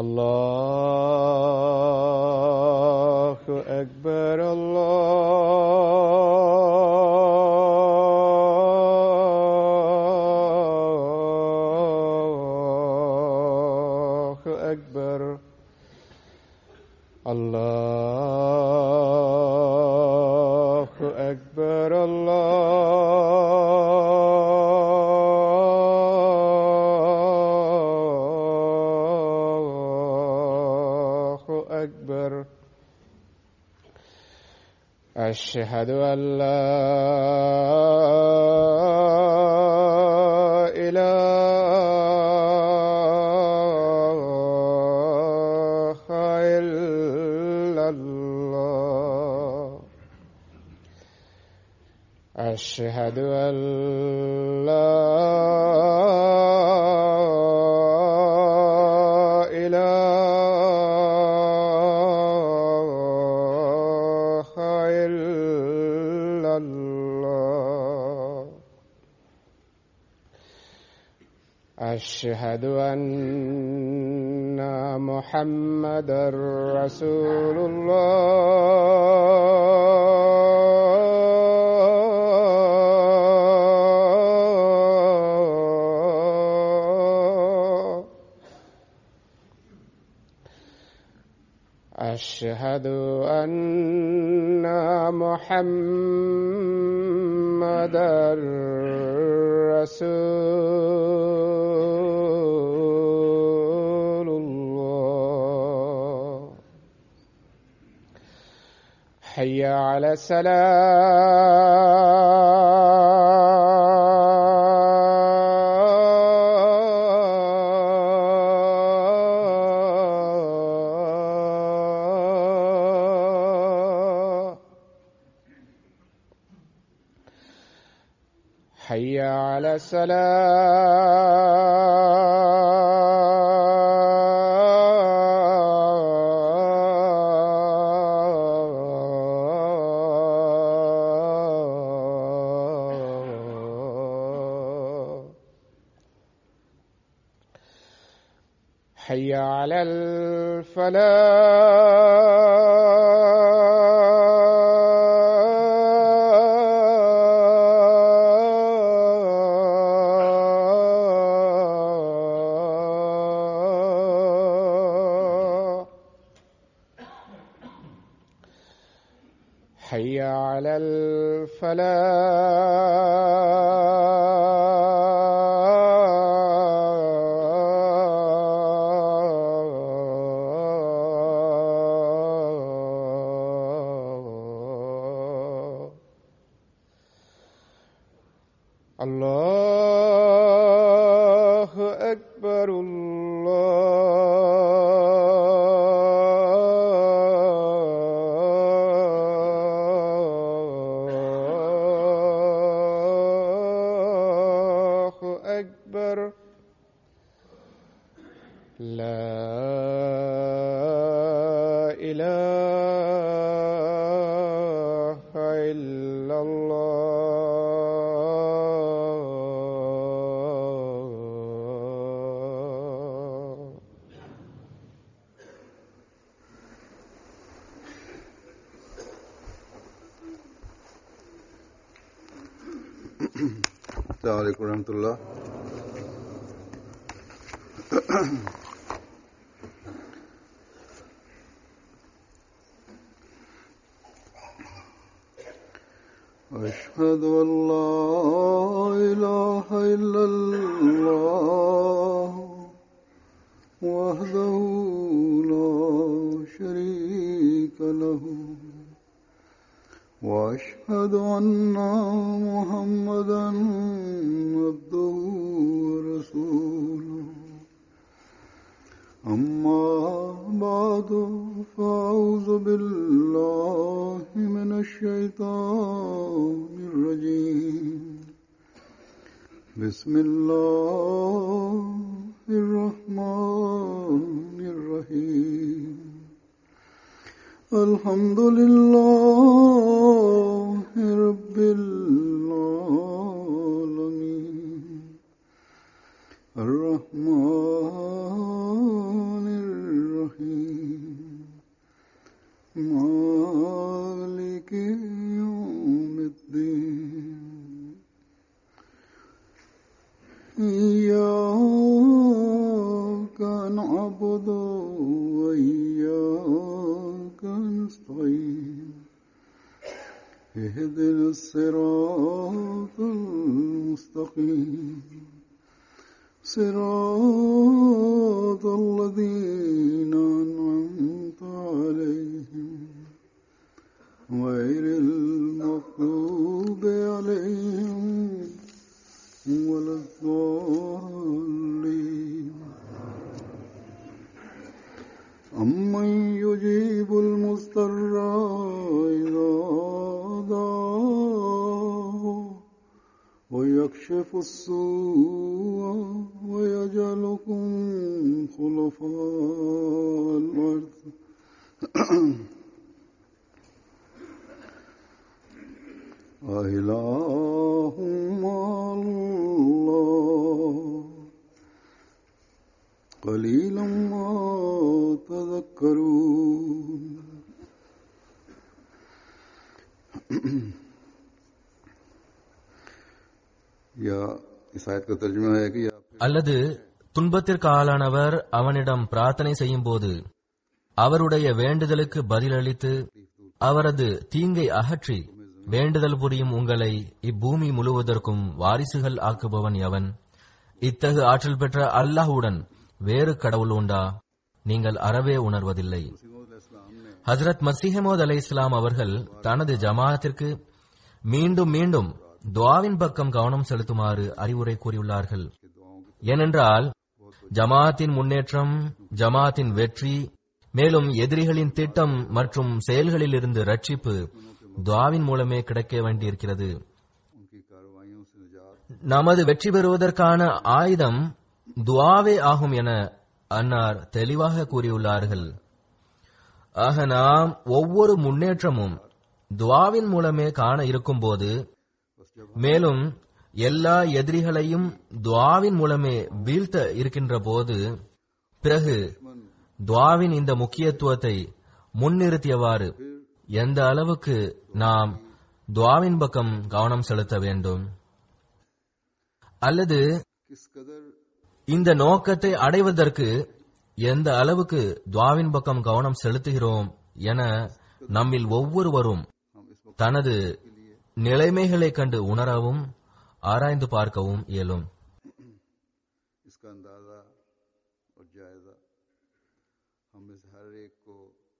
الله أكبر الله أكبر الله أكبر الله أكبر أشهد أن لا إله إلا الله أشهد أن لا إله إلا الله أشهد أن محمدا رسول الله أشهد أن محمدا رسول الله حي على السلام حي على السلام حي على الفلاح حي على الفلاح الله أكبر الله أكبر لا إله إلا الله السلام عليكم ورحمة الله أشهد أن لا إله إلا الله وحده لا شريك له وأشهد أن محمدا عبده ورسوله أما بعد فأعوذ بالله من الشيطان الرجيم بسم الله الرحمن الرحيم الحمد لله رب العالمين الرحمن إياك نعبد وإياك نستعين اهدنا الصراط المستقيم صراط الذين أنعمت عليهم غير المغضوب عليهم ولا الضالين أمن يجيب المضطر إذا دعاه ويكشف السوء ويجعلكم خلفاء الأرض أإله مع الله قليلا ما تذكرون या इस आयत का तर्जुमा है कि आप அல்லது துன்பத்திற்கு ஆளானவர் அவனிடம் பிரார்த்தனை செய்யும்போது அவருடைய வேண்டுதலுக்கு பதிலளித்து அவரது தீங்கை அகற்றி வேண்டுதல் புரியும் உங்களை இப்பூமி முழுவதற்கும் வாரிசுகள் ஆக்குபவன் எவன் இத்தகு ஆற்றல் பெற்ற அல்லாஹுடன் வேறு கடவுள் உண்டா நீங்கள் அறவே உணர்வதில்லை ஹசரத் மசிஹமோத் அலை இஸ்லாம் அவர்கள் தனது ஜமாஅத்திற்கு மீண்டும் மீண்டும் துவாவின் பக்கம் கவனம் செலுத்துமாறு அறிவுரை கூறியுள்ளார்கள் ஏனென்றால் ஜமாஅத்தின் முன்னேற்றம் ஜமாஅத்தின் வெற்றி மேலும் எதிரிகளின் திட்டம் மற்றும் செயல்களில் இருந்து ரட்சிப்பு துவாவின் மூலமே கிடைக்க வேண்டியிருக்கிறது उनकी कार्रवाइयों से निजात நமது வெற்றி பெறுவதற்கான ஆயுதம் துவாவே ஆகும் என அன்னார் தெளிவாக கூறியுள்ளார்கள் ஆக நாம் ஒவ்வொரு முன்னேற்றமும் துவாவின் மூலமே காண இருக்கும்போது மேலும் எல்லா எதிரிகளையும் துவாவின் மூலமே வீழ்த்த இருக்கின்ற போது பிறகு துவாவின் இந்த முக்கியத்துவத்தை முன்னிறுத்தியவாறு எந்த அளவுக்கு நாம் துவாவின் பக்கம் கவனம் செலுத்த வேண்டும் அல்லது किस कदर இந்த நோக்கத்தை அடைவதற்கு எந்த அளவுக்கு துவாவின் பக்கம் கவனம் செலுத்துகிறோம் என நம்மில் ஒவ்வொருவரும் தனது நிலைமைகளைக் கண்டு உணரவும் ஆராய்ந்து பார்க்கவும் இயலும் इसका अंदाजा और जायजा हम इस हर एक को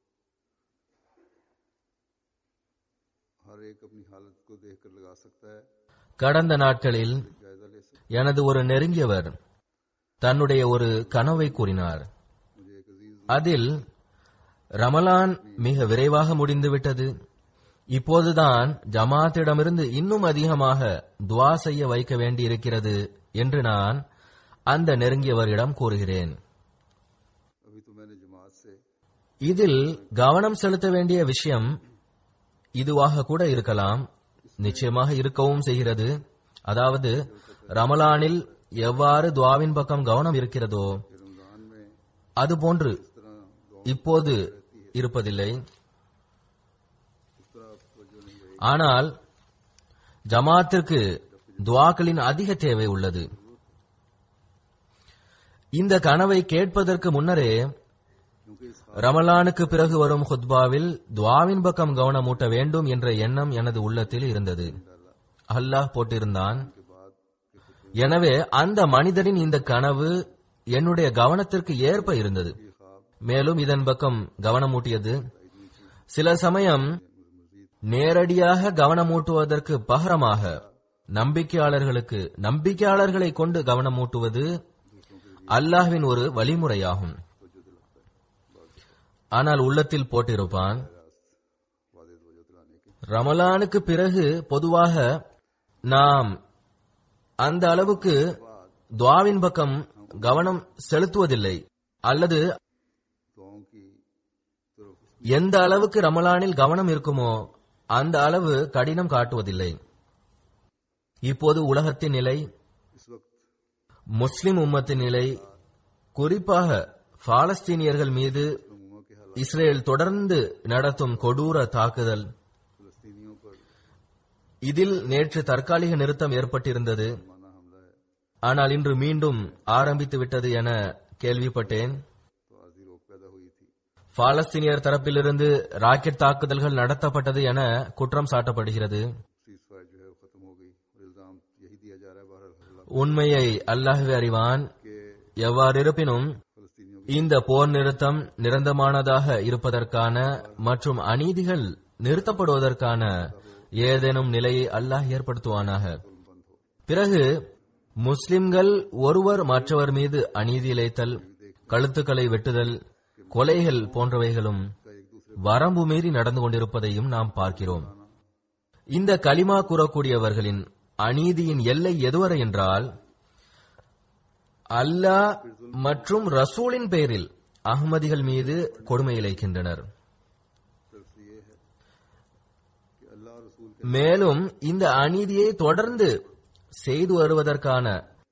हर एक अपनी हालत को देखकर लगा सकता है கடந்த நாட்களில் जायजा ले सकता எனது ஒரு நெருங்கியவர் தன்னுடைய ஒரு கனவை கூறினார் मुझे एक अजीज அதில் ரமலான் மிக விரைவாக முடிந்துவிட்டது இப்போதுதான் ஜமாத்திடமிருந்து இன்னும் அதிகமாக துவா செய்ய வைக்க வேண்டியிருக்கிறது என்று நான் அந்த நெருங்கியவரிடம் கூறுகிறேன் अभी तो मैंने जमात से இதில் கவனம் செலுத்த வேண்டிய விஷயம் இதுவாக கூட இருக்கலாம் நிச்சயமாக இருக்கவும் செய்கிறது அதாவது ரமலானில் எவ்வாறு துவாவின் பக்கம் கவனம் இருக்கிறதோ रमजान में அதுபோன்று இப்போது இருப்பதில்லை ஆனால் ஜமாத்திற்கு துவாக்களின் அதிக தேவை உள்ளது இந்த கனவை கேட்பதற்கு முன்னரே ரமலானுக்கு பிறகு வரும் ஹுத்பாவில் துவாவின் பக்கம் கவனமூட்ட வேண்டும் என்ற எண்ணம் எனது உள்ளத்தில் இருந்தது அல்லாஹ் போட்டிருந்தான் எனவே அந்த மனிதரின் இந்த கனவு என்னுடைய கவனத்திற்கு ஏற்ப இருந்தது மேலும் இதன் பக்கம் கவனமூட்டியது சில சமயம் நேரடியாக கவனமூட்டுவதற்கு பகரமாக நம்பிக்கையாளர்களுக்கு நம்பிக்கையாளர்களை கொண்டு கவனமூட்டுவது அல்லாஹ்வின் ஒரு வழிமுறையாகும் ஆனால் உள்ளத்தில் போட்டிருப்பான் ரமலானுக்கு பிறகு பொதுவாக நாம் அந்த அளவுக்கு துவாவின் பக்கம் கவனம் செலுத்துவதில்லை அல்லது दुआओं की तरफ எந்த அளவுக்கு ரமலானில் கவனம் இருக்குமோ அந்த அளவு கடினம் காட்டுவதில்லை இப்போது உலகத்தின் நிலை इस वक्त முஸ்லிம் உம்மத்தின் நிலை குறிப்பாக பாலஸ்தீனியர்கள் மீது उम्मा के हालात இஸ்ரேல் தொடர்ந்து நடத்தும் கொடூர தாக்குதல் फलस्तीनियों पर இதில் நேற்று தற்காலிக நிறுத்தம் ஏற்பட்டிருந்தது माना हमला है ஆனால் இன்று மீண்டும் ஆரம்பித்து விட்டது என கேள்விப்பட்டேன் तो आरजी रोक पैदा हुई थी பாலஸ்தீனியர் தரப்பிலிருந்து ராக்கெட் தாக்குதல்கள் நடத்தப்பட்டது என குற்றம் சாட்டப்படுகிறது सीज फायर जो है वो खत्म हो गई और इल्जाम यही दिया जा रहा है बहरहाल अल्लाह உண்மையை அல்லாஹ்வே அறிவான் के எவ்வாறு இருப்பினும் फलस्तीनियों இந்த போர் நிறுத்தம் நிரந்தரமானதாக இருப்பதற்கான மற்றும் அநீதிகள் நிறுத்தப்படுவதற்கான ஏதேனும் நிலையை அல்லாஹ் ஏற்படுத்துவானாக பிறகு முஸ்லிம்கள் ஒருவர் மற்றவர் மீது அநீதி இழைத்தல் கழுத்துக்களை வெட்டுதல் கொலைகள் போன்றவைகளும் வரம்பு மீறி நடந்து கொண்டிருப்பதையும் நாம் பார்க்கிறோம் இந்த கலிமா கூறக்கூடியவர்களின் அநீதியின் எல்லை எதுவரை என்றால் அல்லாஹ் மற்றும் ரசூலின் பெயரில் அகமதிகள் மீது கொடுமை இழைக்கின்றனர் सिर्फ ये है कि अल्लाह और रसूल மேலும் இந்த அநீதியை தொடர்ந்து செய்து வருவதற்கான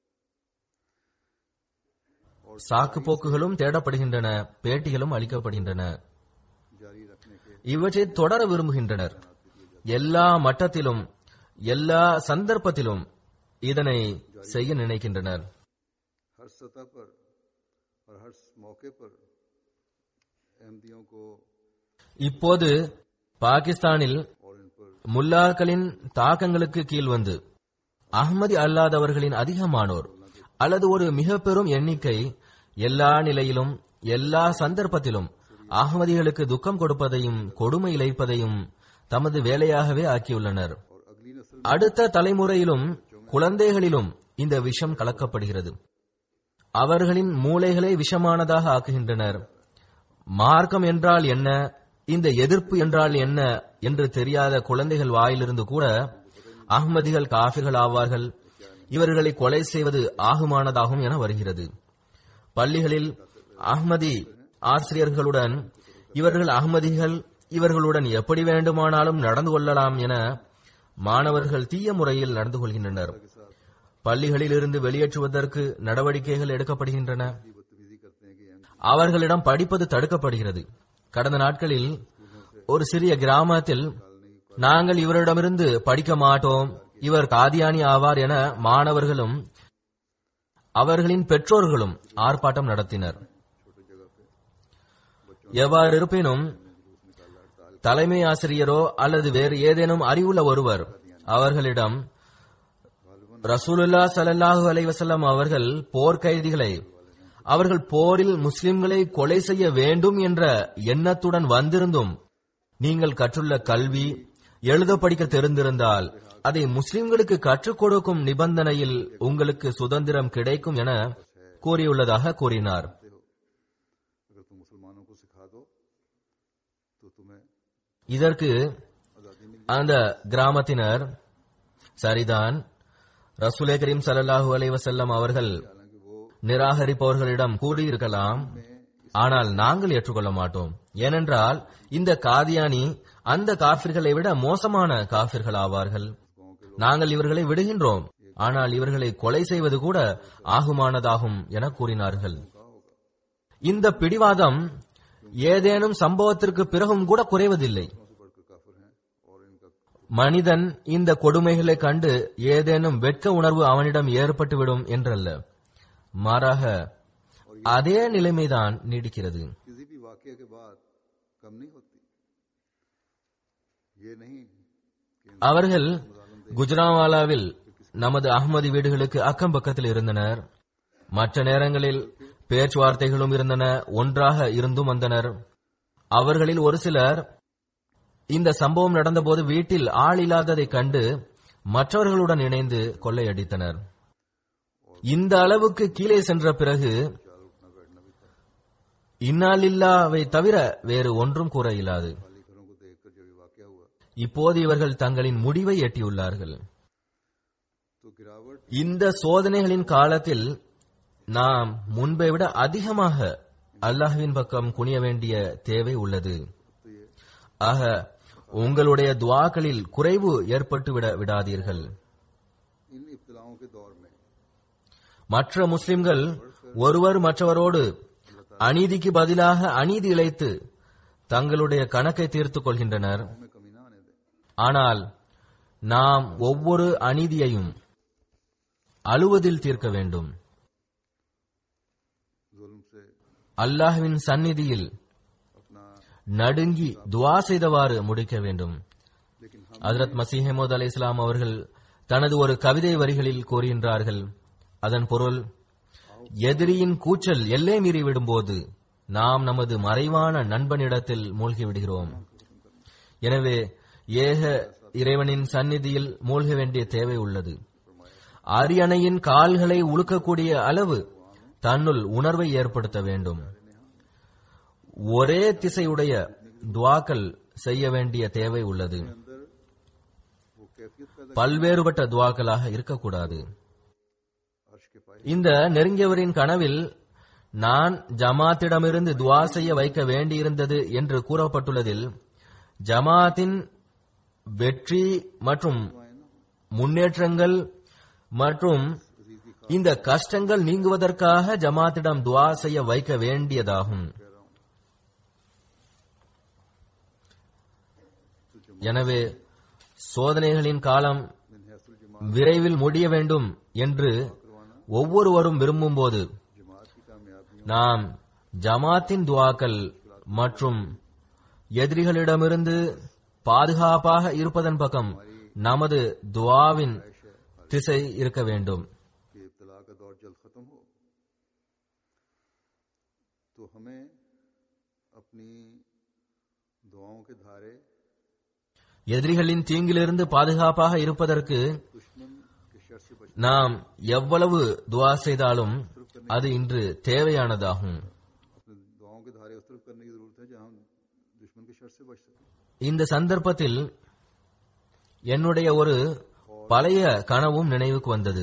சாக்கு போக்குகளும் தேடப்படுகின்றன பேட்டிகளும் அளிக்கப்படுகின்றன के जारी रखने के இவற்றை தொடர விரும்புகின்றனர் எல்லா மட்டத்திலும் எல்லா சந்தர்ப்பத்திலும் இதனை செய்ய நினைக்கின்றனர் हर सतह पर और हर मौके पर अहमदियों को இப்போது பாகிஸ்தானில் और इन पर முல்லாக்களின் தாக்கங்களுக்கு கீழ் வந்து அஹ்மதி அல்லாதவர்களின் அதிகமானோர் அல்லது ஒரு மிக பெரும் எண்ணிக்கை எல்லா நிலையிலும் எல்லா சந்தர்ப்பத்திலும் அகமதிகளுக்கு துக்கம் கொடுப்பதையும் கொடுமை இழைப்பதையும் தமது வேலையாகவே ஆக்கியுள்ளனர் और अगली नस्ल அடுத்த தலைமுறையிலும் குழந்தைகளிலும் இந்த விஷம் கலக்கப்படுகிறது அவர்களின் மூளைகளை விஷமானதாக ஆக்குகின்றனர் மார்க்கம் என்றால் என்ன இந்த எதிர்ப்பு என்றால் என்ன என்று தெரியாத குழந்தைகள் வாயிலிருந்து கூட அஹ்மதிகள் காஃபிர்கள் ஆவார்கள் இவர்களை கொலை செய்வது ஆகுமானதாகும் என வருகிறது பள்ளிகளில் அஹ்மதி ஆசிரியர்களுடன் இவர்கள் அஹ்மதிகள் இவர்களுடன் எப்படி வேண்டுமானாலும் நடந்து கொள்ளலாம் என மாணவர்கள் தீய முறையில் நடந்து கொள்கின்றனர் பள்ளிகளில் இருந்து வெளியேற்றுவதற்கு நடவடிக்கைகள் எடுக்கப்படுகின்றன बदतमीजी करते हैं कि अहमदी அவர்களிடம் படிப்பது தடுக்கப்படுகிறது கடந்த நாட்களில் ஒரு சிறிய கிராமத்தில் நாங்கள் இவரிடமிருந்து படிக்க மாட்டோம் இவர் காதியானி ஆவார் என மாணவர்களும் அவர்களின் பெற்றோர்களும் ஆர்ப்பாட்டம் நடத்தினர் எவ்வாறு இருப்பினும் தலைமை ஆசிரியரோ அல்லது வேறு ஏதேனும் அறிவுள்ள ஒருவர் அவர்களிடம் ரசூலுல்லா ஸல்லல்லாஹு அலைஹி வஸல்லம் அவர்கள் போர் கைதிகளை அவர்கள் போரில் முஸ்லிம்களை கொலை செய்ய வேண்டும் என்ற எண்ணத்துடன் வந்திருந்தும் நீங்கள் கற்றுள்ள கல்வி எழுத படிக்க தெரிந்திருந்தால் அதை முஸ்லிம்களுக்கு கற்றுக் கொடுக்கும் நிபந்தனையில் உங்களுக்கு சுதந்திரம் கிடைக்கும் என கூறியுள்ளதாக கூறினார் अगर तुम मुसलमानों को सिखा दो तो तुम्हें இதற்கு आज़ादी मिल அந்த கிராமத்தினர் சரிதான் ரசூலே கரீம் ஸல்லல்லாஹு அலைஹி வஸல்லம் அவர்கள் हालांकि वो நிராகரிப்பவர்களிடம் கூறியிருக்கலாம் ஆனால் நாங்கள் ஏற்றுக்கொள்ள மாட்டோம் ஏனென்றால் இந்த காதியானி அந்த காபிர்களை விட மோசமான காபிர்கள் ஆவார்கள் நாங்கள் இவர்களை விடுகின்றோம் ஆனால் இவர்களை கொலை செய்வது கூட ஆகுமானதாகும் என கூறினார்கள் இந்த பிடிவாதம் ஏதேனும் சம்பவத்திற்கு பிறகும் கூட குறைவதில்லை से बढ़कर काफिर हैं और इनका மனிதன் இந்த கொடுமைகளை கண்டு ஏதேனும் வெட்க உணர்வு அவனிடம் ஏற்பட்டுவிடும் என்றல்ல மாறாக அதே நிலைமைதான் நீடிக்கிறது किसी भी वाक्य के बाद कम नहीं होती ये नहीं कि அவர்கள் குஜராவாலாவில் நமது அகமதி வீடுகளுக்கு அக்கம் பக்கத்தில் இருந்தனர் மற்ற நேரங்களில் பேச்சுவார்த்தைகளும் இருந்தன ஒன்றாக இருந்தும் வந்தனர் அவர்களில் ஒரு சிலர் இந்த சம்பவம் நடந்தபோது வீட்டில் ஆள் இல்லாததைக் கண்டு மற்றவர்களுடன் இணைந்து கொள்ளையடித்தனர் இந்த அளவுக்கு கீழே சென்ற பிறகு இன்னாலில்லாவை தவிர வேறு ஒன்றும் கூற இயலாது खाली घरों को देखकर जब ये वाक्य हुआ இப்போது இவர்கள் தங்களின் முடிவை எட்டியுள்ளார்கள் तो गिरावट இந்த சோதனைகளின் காலத்தில் நாம் முன்பை விட அதிகமாக அல்லாஹ்வின் பக்கம் குனிய வேண்டிய தேவை உள்ளது ஆக உங்களுடைய துவாக்களில் குறைவு ஏற்பட்டு விட விடாதீர்கள் इन इब्तलाओं के दौर में மற்ற முஸ்லிம்கள் ஒருவர் மற்றவரோடு அநீதிக்கு பதிலாக அநீதி இழைத்து தங்களுடைய கணக்கை தீர்த்துக் கொள்கின்றனர் हमें कमी ना आने दें ஆனால் நாம் ஒவ்வொரு அநீதியையும் அழுவதில் தீர்க்க வேண்டும் जुल्म से அல்லாஹ்வின் சந்நிதியில் अपना நடுங்கி துவா செய்தவாறு முடிக்க வேண்டும் लेकिन हम ஹஜரத் மசீஹமோத் அலை இஸ்லாம் அவர்கள் தனது ஒரு கவிதை வரிகளில் கூறுகின்றார்கள் அதன் பொருள் எதிரியின் கூச்சல் எல்லை மீறி விடும்போது நாம் நமது மறைவான நண்பனிடத்தில் மூழ்கி விடுகிறோம் எனவே ஏக இறைவனின் சந்நிதியில் மூழ்க வேண்டிய தேவை உள்ளது அரியணையின் கால்களை உழுக்கக்கூடிய அளவு தன்னுள் உணர்வை ஏற்படுத்த வேண்டும் ஒரே திசையுடைய துவாக்கள் செய்ய வேண்டிய தேவை உள்ளது अंदर वो कैफियत पैदा பல்வேறுபட்ட துவாக்களாக இருக்கக்கூடாது अर्श के पाए இந்த நெருங்கியவரின் கனவில் நான் ஜமாத்திடமிருந்து துவா செய்ய வைக்க வேண்டியிருந்தது என்று கூறப்பட்டுள்ளதில் ஜமாத்தின் வெற்றி மற்றும் முன்னேற்றங்கள் மற்றும் இந்த கஷ்டங்கள் நீங்குவதற்காக ஜமாத்திடம் துவா செய்ய வைக்க வேண்டியதாகும் எனவே சோதனைகளின் காலம் मिन हैसुल जमा விரைவில் முடிய வேண்டும் என்று ஒவ்வொருவரும் விரும்பும்போது जमात की कामयाबी நாம் ஜமாத்தின் துவாக்கள் மற்றும் எதிரிகளிடமிருந்து பாதுகாப்பாக இருப்பதன் பக்கம் நமது துவாவின் திசை இருக்க வேண்டும் कि इब्तला का दौर जल्द खत्म हो तो हमें अपनी दुआओं के धारे எதிரிகளின் தீங்கிலிருந்து பாதுகாப்பாக இருப்பதற்கு दुश्मन के शर से बच நாம் எவ்வளவு துவா செய்தாலும் அது இன்று தேவையானதாகும் अपने दुआओं के धारे उस तरफ करने की जरूरत है जहां हम दुश्मन के शर से बच सकें இந்த சந்தர்ப்பத்தில் என்னுடைய ஒரு பழைய கனவும் நினைவுக்கு வந்தது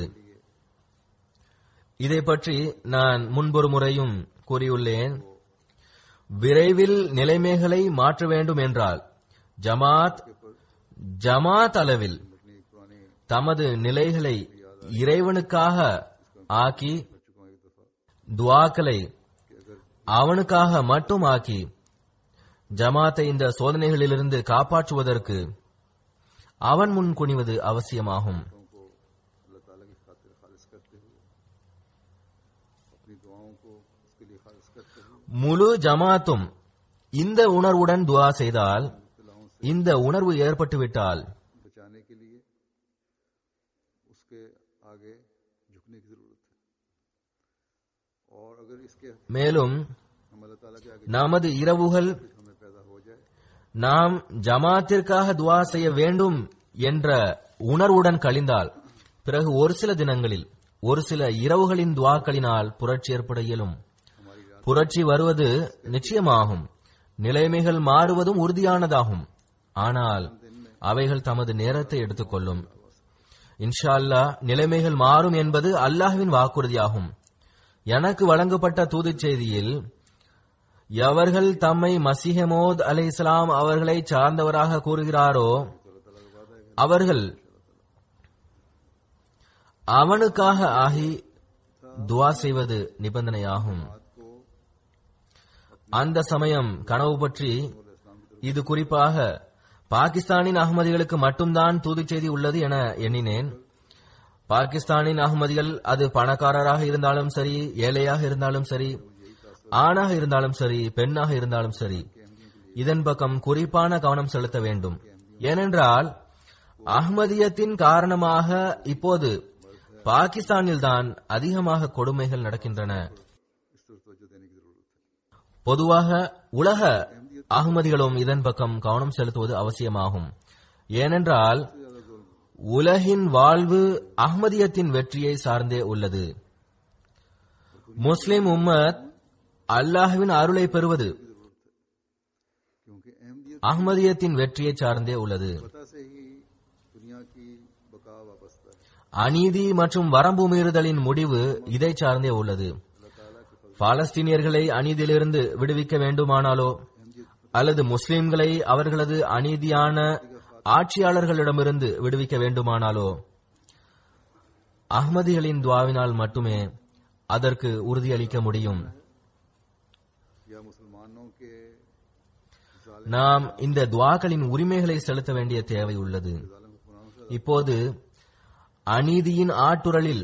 இதை பற்றி நான் முன்பொரு முறையும் கூறியுள்ளேன் விரைவில் நிலைமைகளை மாற்ற வேண்டும் என்றால் ஜமாத் ஜமாத் அளவில் अपनी पुरानी தமது நிலைகளை இறைவனுக்காக ஆக்கி कर चुका हूं एक दफा துவாக்களை कि अगर அவனுக்காக மட்டும் ஆக்கி ஜமாத்தை இந்த சோதனைகளிலிருந்து காப்பாற்றுவதற்கு அவன் முன் குனிவது அவசியமாகும் दुआओं को अल्लाह ताला की खातिर खालिस करते हुए अपनी दुआओं को उसके लिए खालिस करते हुए முழு ஜமாத்தும் இந்த உணர்வுடன் துவா செய்தால் इब्तलाओं இந்த உணர்வு ஏற்பட்டுவிட்டால் से बचाने के लिए उसके आगे झुकने की जरूरत है और अगर इसके மேலும் हम अल्लाह ताला के आगे நமது இரவுகள் कुछ हमें पैदा हो जाए நாம் ஜமாத்திற்காக துவா செய்ய வேண்டும் என்ற உணர்வுடன் கழிந்தால் பிறகு ஒரு சில தினங்களில் ஒரு சில இரவுகளின் துவாக்களினால் புரட்சி ஏற்பட இயலும் புரட்சி வருவது நிச்சயமாகும் நிலைமைகள் மாறுவதும் உறுதியானதாகும் ஆனால் அவைகள் தமது நேரத்தை எடுத்துக்கொள்ளும் இன்ஷா அல்லாஹ் நிலைமைகள் மாறும் என்பது அல்லாஹ்வின் வாக்குறுதியாகும் எனக்கு வழங்கப்பட்ட தூதுச் செய்தியில் எவர்கள் தம்மை மசிஹமோத் அலை இஸ்லாம் அவர்களை சார்ந்தவராக கூறுகிறாரோ அவர்கள் அவனுக்காக ஆகி துவா செய்வது நிபந்தனையாகும் அந்த சமயம் கனவு பற்றி இது குறிப்பாக பாகிஸ்தானின் அகமதிகளுக்கு மட்டும்தான் தூதுச் செய்தி உள்ளது என எண்ணினேன் பாகிஸ்தானின் அகமதிகள் அது பணக்காரராக இருந்தாலும் சரி ஏழையாக இருந்தாலும் சரி ஆணாக இருந்தாலும் சரி பெண்ணாக இருந்தாலும் சரி இதன் பக்கம் குறிப்பான கவனம் செலுத்த வேண்டும் ஏனென்றால் அஹ்மதியத்தின் காரணமாக இப்போது பாகிஸ்தானில்தான் அதிகமாக கொடுமைகள் நடக்கின்றன इस तरफ तवज्जो देने की जरूरत है பொதுவாக உலக அகமதிகளும் இதன் பக்கம் கவனம் செலுத்துவது அவசியமாகும் ஏனென்றால் உலகின் வாழ்வு அஹ்மதியத்தின் வெற்றியை சார்ந்தே உள்ளது முஸ்லிம் உம்மத் அல்லாஹ்வின் அருளை பெறுவது क्योंकि अहमदियत அஹ்மதியத்தின் வெற்றியை சார்ந்தே உள்ளது पता से ही दुनिया की बका वाबस्ता है அநீதி மற்றும் வரம்பு மீறுதலின் முடிவு இதை சார்ந்தே உள்ளது பாலஸ்தீனியர்களை அநீதியிலிருந்து விடுவிக்க வேண்டுமானாலோ அல்லது முஸ்லிம்களை அவர்களது அநீதியான ஆட்சியாளர்களிடமிருந்து விடுவிக்க வேண்டுமானாலோ அஹ்மதிகளின் துவாவினால் மட்டுமே அதற்கு உறுதியளிக்க முடியும் या मुसलमानों के நாம் இந்த துவாக்களின் உரிமைகளை செலுத்த வேண்டிய தேவை உள்ளது இப்போது அநீதியின் ஆட்டுரலில் मानत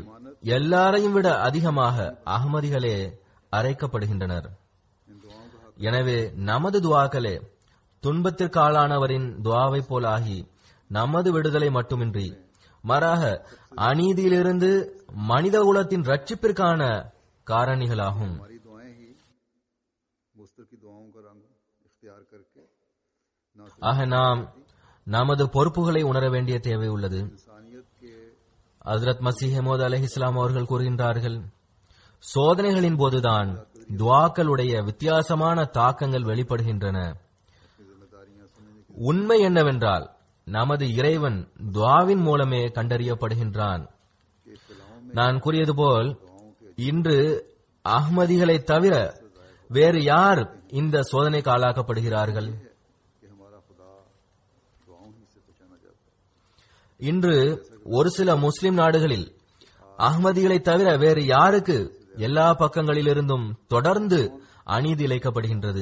எல்லாரையும் விட அதிகமாக அகமதிகளே அரைக்கப்படுகின்றனர் इन दुआओं का हक எனவே நமது துவாக்களே துன்பத்திற்காளானவரின் துவாவை போலாகி நமது விடுதலை மட்டுமின்றி மாறாக அநீதியிலிருந்து மனித குலத்தின் ரட்சிப்பிற்கான காரணிகளாகும் हमारी दुआएं ही मुस्तर की दुआओं का रंग इख्तियार करके न सिर्फ ஆக நாம் நமது பொறுப்புகளை உணர வேண்டிய தேவை உள்ளது इंसानियत के ஹசரத் மசீஹமோத் அலஹிஸ்லாம் அவர்கள் கூறுகின்றார்கள் சோதனைகளின் போதுதான் துவாக்களுடைய வித்தியாசமான தாக்கங்கள் வெளிப்படுகின்றன जिम्मेदारियां समझने की உண்மை என்னவென்றால் நமது இறைவன் துவாவின் மூலமே கண்டறியப்படுகின்றான் के इब्तलाओं में நான் கூறியது போல் இன்று அஹ்மதிகளை தவிர வேறு யார் இந்த சோதனைக்கு ஆளாக்கப்படுகிறார்கள் कि हमारा खुदा दुआओं ही से बचाना चाहता है இன்று ஒரு சில முஸ்லிம் நாடுகளில் அஹ்மதிகளை தவிர வேறு யாருக்கு எல்லா பக்கங்களிலிருந்தும் தொடர்ந்து அநீதி இழைக்கப்படுகின்றது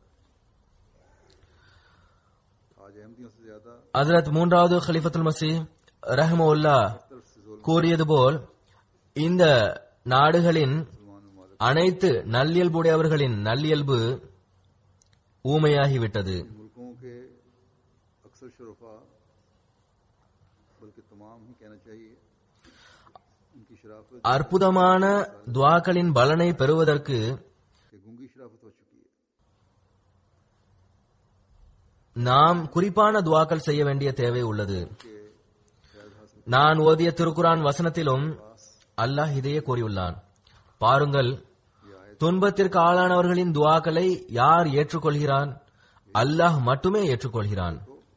आज अहमदियों से ज्यादा ஹசரத் மூன்றாவது खलीफத்துல் மசி ரஹ்மவுல்லா கூறியது போல் இந்த நாடுகளின் அனைத்து நல்லியல்புடையவர்களின் நல்லியல்பு ஊமையாகிவிட்டது इन मुल्कों के अक्सर शरफा बल्कि तमाम ही कहना चाहिए इनकी शराफत அற்புதமான துவாக்களின் பலனை பெறுவதற்கு कि गुंगी शराफत हो चुकी है நாம் குறிப்பான துவாக்கள் செய்ய வேண்டிய தேவை உள்ளது நான் ஓதிய திருக்குரான் வசனத்திலும் அல்லாஹ் இதையே கூறியுள்ளான் பாருங்கள் துன்பத்திற்கு ஆளானவர்களின் துவாக்களை யார் ஏற்றுக்கொள்கிறான் அல்லாஹ் மட்டுமே ஏற்றுக்கொள்கிறான்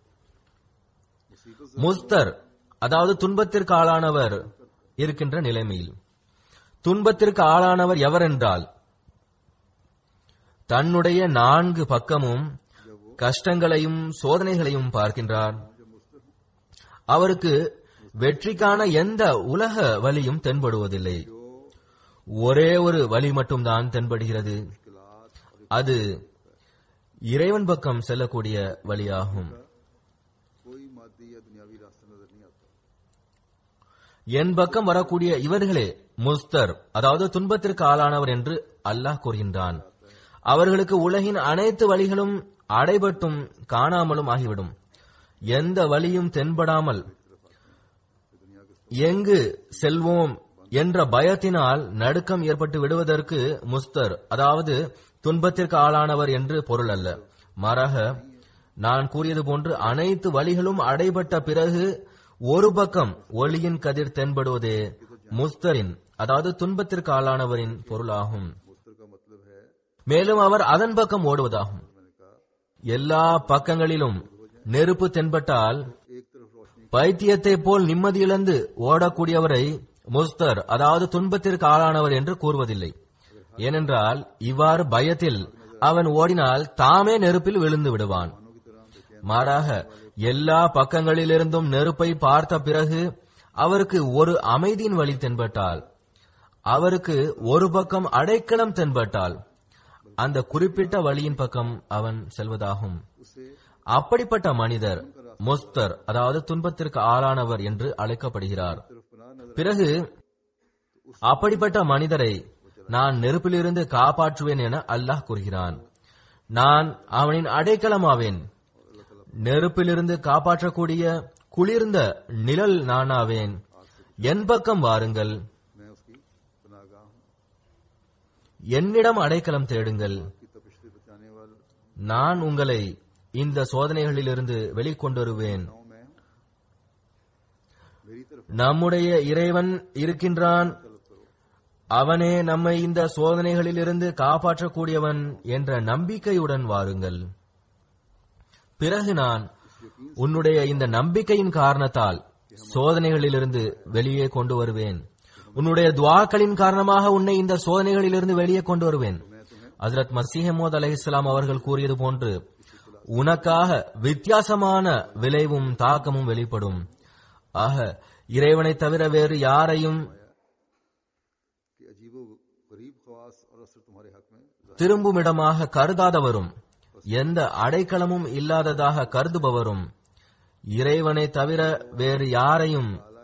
முஸ்தர் அதாவது துன்பத்திற்கு ஆளானவர் இருக்கின்ற நிலைமையில் துன்பத்திற்கு ஆளானவர் எவரென்றால் தன்னுடைய நான்கு பக்கமும் கஷ்டங்களையும் சோதனைகளையும் பார்க்கின்றார் அவருக்கு வெற்றிக்கான எந்த உலக வழியும் தென்படுவதில்லை ஒரே ஒரு வழி மட்டும்தான் தென்படுகிறது அது இறைவன் பக்கம் செல்லக்கூடிய வழியாகும் कोई मादी या दुनियावी रास्ता नजर नहीं आता என் பக்கம் வரக்கூடிய இவர்களே முஸ்தர் அதாவது துன்பத்திற்கு ஆளானவர் என்று அல்லாஹ் கூறுகின்றான் அவர்களுக்கு உலகின் அனைத்து வழிகளும் அடைபட்டும் காணாமலும் ஆகிவிடும் எந்த வழியும் தென்படாமல் எங்கு செல்வோம் என்ற பயத்தினால் நடுக்கம் ஏற்பட்டு விடுவதற்கு முஸ்தர் அதாவது துன்பத்திற்கு ஆளானவர் என்று பொருள் அல்ல மாறாக நான் கூறியது போன்று அனைத்து வழிகளும் அடைபட்ட பிறகு ஒரு பக்கம் ஒளியின் கதிர் தென்படுவதே முஸ்தரின் அதாவது துன்பத்திற்கு ஆளானவரின் பொருளாகும் मुस्तर का मतलब है மேலும் அவர் அதன் பக்கம் ஓடுவதாகும் எல்லா பக்கங்களிலும் நெருப்பு தென்பட்டால் एक तरफ रोशनी பைத்தியத்தை போல் நிம்மதியிழந்து ஓடக்கூடியவரை முஸ்தர் அதாவது துன்பத்திற்கு ஆளானவர் என்று கூறுவதில்லை ஏனென்றால் இவ்வாறு பயத்தில் அவன் ஓடினால் தாமே நெருப்பில் விழுந்து விடுவான் மாறாக எல்லா பக்கங்களிலிருந்தும் நெருப்பை பார்த்த பிறகு அவருக்கு ஒரு அமைதியின் வழி தென்பட்டால் அவருக்கு ஒரு பக்கம் அடைக்கலம் தென்பட்டால் அந்த குறிப்பிட்ட வழியின் பக்கம் அவன் செல்வதாகும் அப்படிப்பட்ட மனிதர் முஸ்தர் அதாவது துன்பத்திற்கு ஆளானவர் என்று அழைக்கப்படுகிறார் பிறகு அப்படிப்பட்ட மனிதரை நான் நெருப்பிலிருந்து காப்பாற்றுவேன் என அல்லாஹ் கூறுகிறான் நான் அவனின் அடைக்கலமாவேன் நெருப்பிலிருந்து காப்பாற்றக்கூடிய குளிர்ந்த நிழல் நானாவேன் என் பக்கம் வாருங்கள் मैं उसकी पनागाह हूं என்னிடம் அடைக்கலம் தேடுங்கள் की तपिश से बचाने वाला நான் உங்களை இந்த சோதனைகளிலிருந்து வெளிக்கொண்டு வருவேன் हूं मैं मेरी तरफ நம்முடைய இறைவன் இருக்கின்றான் அவனே நம்மை இந்த சோதனைகளிலிருந்து காப்பாற்றக்கூடியவன் என்ற நம்பிக்கையுடன் வாருங்கள் பிறகு நான் உன்னுடைய இந்த நம்பிக்கையின் காரணத்தால் சோதனைகளிலிருந்து வெளியே கொண்டு வருவேன் உன்னுடைய துவாக்களின் காரணமாக உன்னை இந்த சோதனைகளிலிருந்து வெளியே கொண்டு வருவேன் ஹசரத் மசீஹமோத் அலைஹிஸ்ஸலாம் அவர்கள் கூறியது போன்று உனக்காக வித்தியாசமான விளைவும் தாக்கமும் வெளிப்படும் ஆக இறைவனை தவிர வேறு யாரையும் कि अजीब गरीब खवास और असर तुम्हारे हक में திரும்புமிடமாக கருதாதவரும் எந்த அடைக்கலமும் இல்லாததாக கருதுபவரும் இறைவனை தவிர வேறு யாரையும்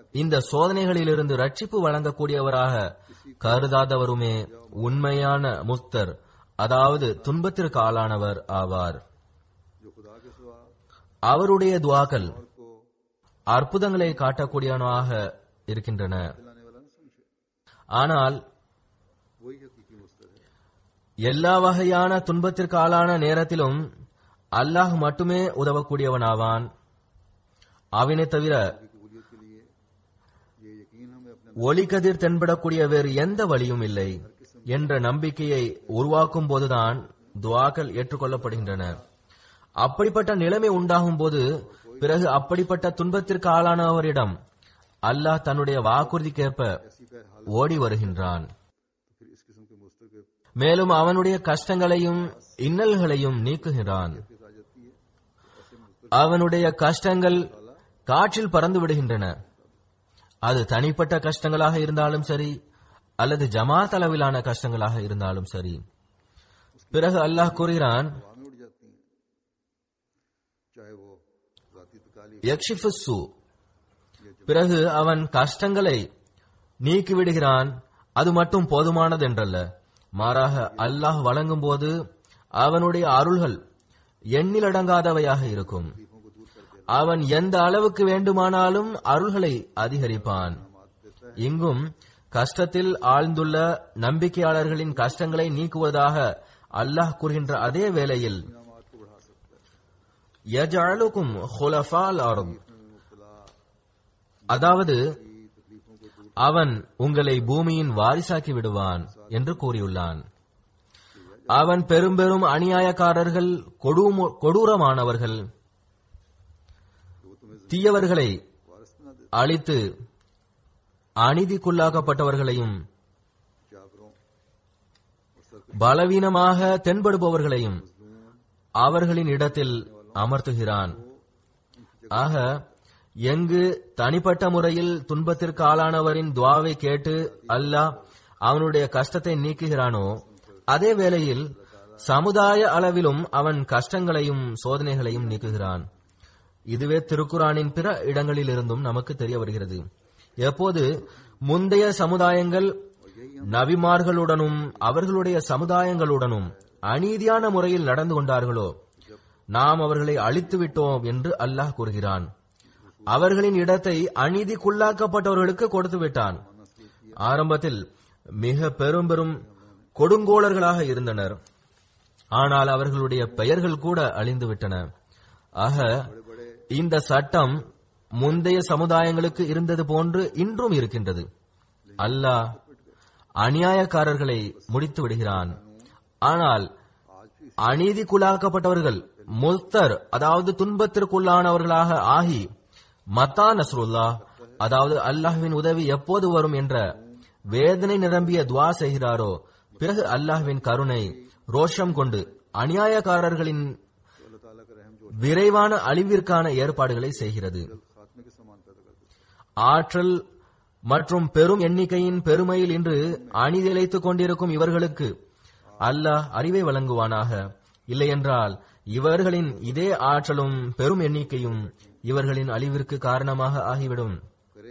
இந்த சோதனைகளிலிருந்து ரட்சிப்பு வழங்கக்கூடியவராக கருதாதவருமே உண்மையான முஸ்தர் அதாவது துன்பத்திற்கு ஆளானவர் ஆவார் जो खुदा के सिवा அவருடைய துவாக்கள் और को அற்புதங்களை காட்டக்கூடியவனாக இருக்கின்றன दिलाने वाला न समझे ஆனால் वही हकीकी मुस्तर है எல்லா வகையான துன்பத்திற்கு ஆளான நேரத்திலும் அல்லாஹ் மட்டுமே உதவக்கூடியவனாவான் அவனை தவிர की कबूलियत के लिए ये यकीन हमें अपने ஒளிக்கதிர் தென்படக்கூடிய வேறு எந்த வழியும் இல்லை என்ற நம்பிக்கையை உருவாக்கும் போதுதான் துவாக்கள் ஏற்றுக்கொள்ளப்படுகின்றன அப்படிப்பட்ட நிலைமை உண்டாகும் போது பிறகு அப்படிப்பட்ட துன்பத்திற்கு ஆளானவரிடம் அல்லாஹ் தன்னுடைய வாக்குறுதிக்கேற்ப ऐसी पैर हाल ஓடி வருகின்றான் तो फिर इस किस्म के मुस्तर के மேலும் அவனுடைய கஷ்டங்களையும் இன்னல்களையும் நீக்குகிறான் पेश आ जाती है तो ऐसे मुस्तर அவனுடைய கஷ்டங்கள் காற்றில் பறந்து விடுகின்றன அது தனிப்பட்ட கஷ்டங்களாக இருந்தாலும் சரி அல்லது ஜமாத் அளவிலான கஷ்டங்களாக இருந்தாலும் சரி பிறகு அல்லாஹ் கூறுகிறான் हवा में उड़ जाती हैं चाहे वो जाती तकालीफ யக்ஷிஃபு சூ. பிறகு அவன் கஷ்டங்களை நீக்கிவிடுகிறான் அது மட்டும் போதுமானதென்றல்ல மாறாக அல்லாஹ் வழங்கும் போது அவனுடைய அருள்கள் எண்ணிலடங்காதவையாக இருக்கும் அவன் எந்த அளவுக்கு வேண்டுமானாலும் அருள்களை அதிகரிப்பான் இங்கும் கஷ்டத்தில் ஆழ்ந்துள்ள நம்பிக்கையாளர்களின் கஷ்டங்களை நீக்குவதாக அல்லாஹ் கூறுகின்ற அதே வேளையில் யஜஅலுக்கும் ஹுலஃபால் அர்த் அதாவது அவன் உங்களை பூமியின் வாரிசாக்கி விடுவான் என்று கூறியுள்ளான் அவன் பெரும் பெரும் அநியாயக்காரர்கள் கொடூமு- கொடூரமானவர்கள் தீயவர்களை அழித்து அநீதிக்குள்ளாக்கப்பட்டவர்களையும் जाबरों பலவீனமாக தென்படுபவர்களையும் அவர்களின் இடத்தில் அமர்த்துகிறான் ஆக எங்கு தனிப்பட்ட முறையில் துன்பத்திற்கு ஆளானவரின் துவாவை கேட்டு அல்லாஹ் அவனுடைய கஷ்டத்தை நீக்குகிறானோ அதே வேளையில் சமுதாய அளவிலும் அவன் கஷ்டங்களையும் சோதனைகளையும் நீக்குகிறான் இதுவே திருக்குரானின் பிற இடங்களிலிருந்தும் நமக்கு தெரிய வருகிறது எப்போது முந்தைய சமுதாயங்கள் நபிமார்களுடனும் அவர்களுடைய சமுதாயங்களுடனும் அநீதியான முறையில் நடந்து கொண்டார்களோ நாம் அவர்களை அழித்து விட்டோம் என்று அல்லாஹ் கூறுகிறான் அவர்களின் இடத்தை அநீதிக்குள்ளாக்கப்பட்டவர்களுக்கு கொடுத்து விட்டான் ஆரம்பத்தில் மிக பெரும் பெரும் கொடுங்கோளர்களாக இருந்தனர் ஆனால் அவர்களுடைய பெயர்கள் கூட அழிந்து விட்டன ஆக இந்த சட்டம் முந்தைய சமுதாயங்களுக்கு இருந்தது போன்று இன்றும் இருக்கின்றது அல்லாஹ் அநியாயக்காரர்களை முடித்து விடுகிறான் ஆனால் அநீதிக்குள்ளாக்கப்பட்டவர்கள் முல்தர் அதாவது துன்பத்திற்குள்ளானவர்களாக ஆகி மத்தா நஸ்ருல்லா அதாவது அல்லாஹ்வின் உதவி எப்போது வரும் என்ற வேதனை நிரம்பிய துவா செய்கிறாரோ பிறகு அல்லாஹ்வின் கருணை ரோஷம் கொண்டு அநியாயக்காரர்களின் अल्लाह ताला का रहम जो விரைவான அழிவிற்கான ஏற்பாடுகளை செய்கிறது खात्मे के समान पैदा कर देता ஆற்றல் மற்றும் பெரும் எண்ணிக்கையின் பெருமையில் இன்று அணிதிழைத்துக் கொண்டிருக்கும் இவர்களுக்கு அல்லாஹ் அறிவை வழங்குவானாக இல்லையென்றால் இவர்களின் இதே ஆற்றலும் பெரும் எண்ணிக்கையும் இவர்களின் அழிவிற்கு காரணமாக ஆகிவிடும் करे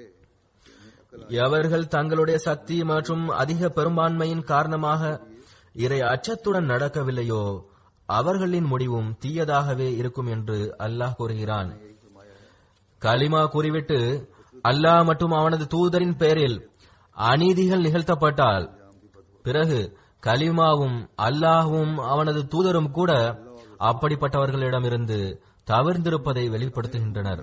எவர்கள் தங்களுடைய சக்தி மற்றும் அதிக பெரும்பான்மையின் காரணமாக இறை அச்சத்துடன் நடக்கவில்லையோ அவர்களின் முடிவும் தீயதாகவே இருக்கும் என்று அல்லாஹ் கூறுகிறான் கலிமா கூறிவிட்டு அல்லாஹ் மற்றும் அவனது தூதரின் பெயரில் அநீதிகள் நிகழ்த்தப்பட்டால் பிறகு கலிமாவும் அல்லாஹ்வும் அவனது தூதரும் கூட அப்படிப்பட்டவர்களிடமிருந்து தவிர்ந்திருப்பதை வெளிப்படுத்துகின்றனர்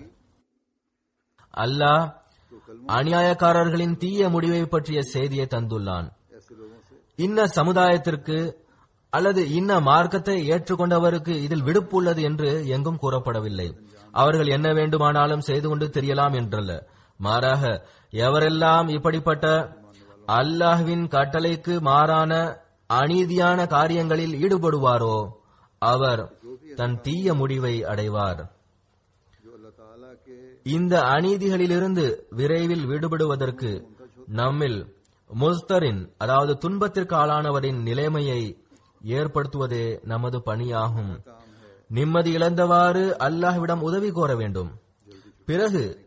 அல்லாஹ் அநியாயக்காரர்களின் தீய முடிவை பற்றிய செய்தியை தந்துள்ளான் ऐसे लोगों से இன்ன சமுதாயத்திற்கு அல்லது இன்ன மார்க்கத்தை ஏற்றுக்கொண்டவருக்கு இதில் விடுப்பு உள்ளது என்று எங்கும் கூறப்படவில்லை அவர்கள் என்ன வேண்டுமானாலும் செய்து கொண்டு தெரியலாம் என்றல்ல மாறாக எவரெல்லாம் இப்படிப்பட்ட அல்லாஹ்வின் கட்டளைக்கு மாறான அநீதியான காரியங்களில் ஈடுபடுவாரோ அவர் தன் தீய முடிவை அடைவார் जो अल्लाह ताला के இந்த அநீதிகளிலிருந்து விரைவில் விடுபடுவதற்கு நம்மில் முஸ்தரின் அதாவது துன்பத்திற்கு ஆளானவரின் நிலைமையை ஏற்படுத்துவதே நமது பணியாகும் நிம்மதி இழந்தவாறு அல்லாஹ்விடம் உதவி கோர வேண்டும் பிறகு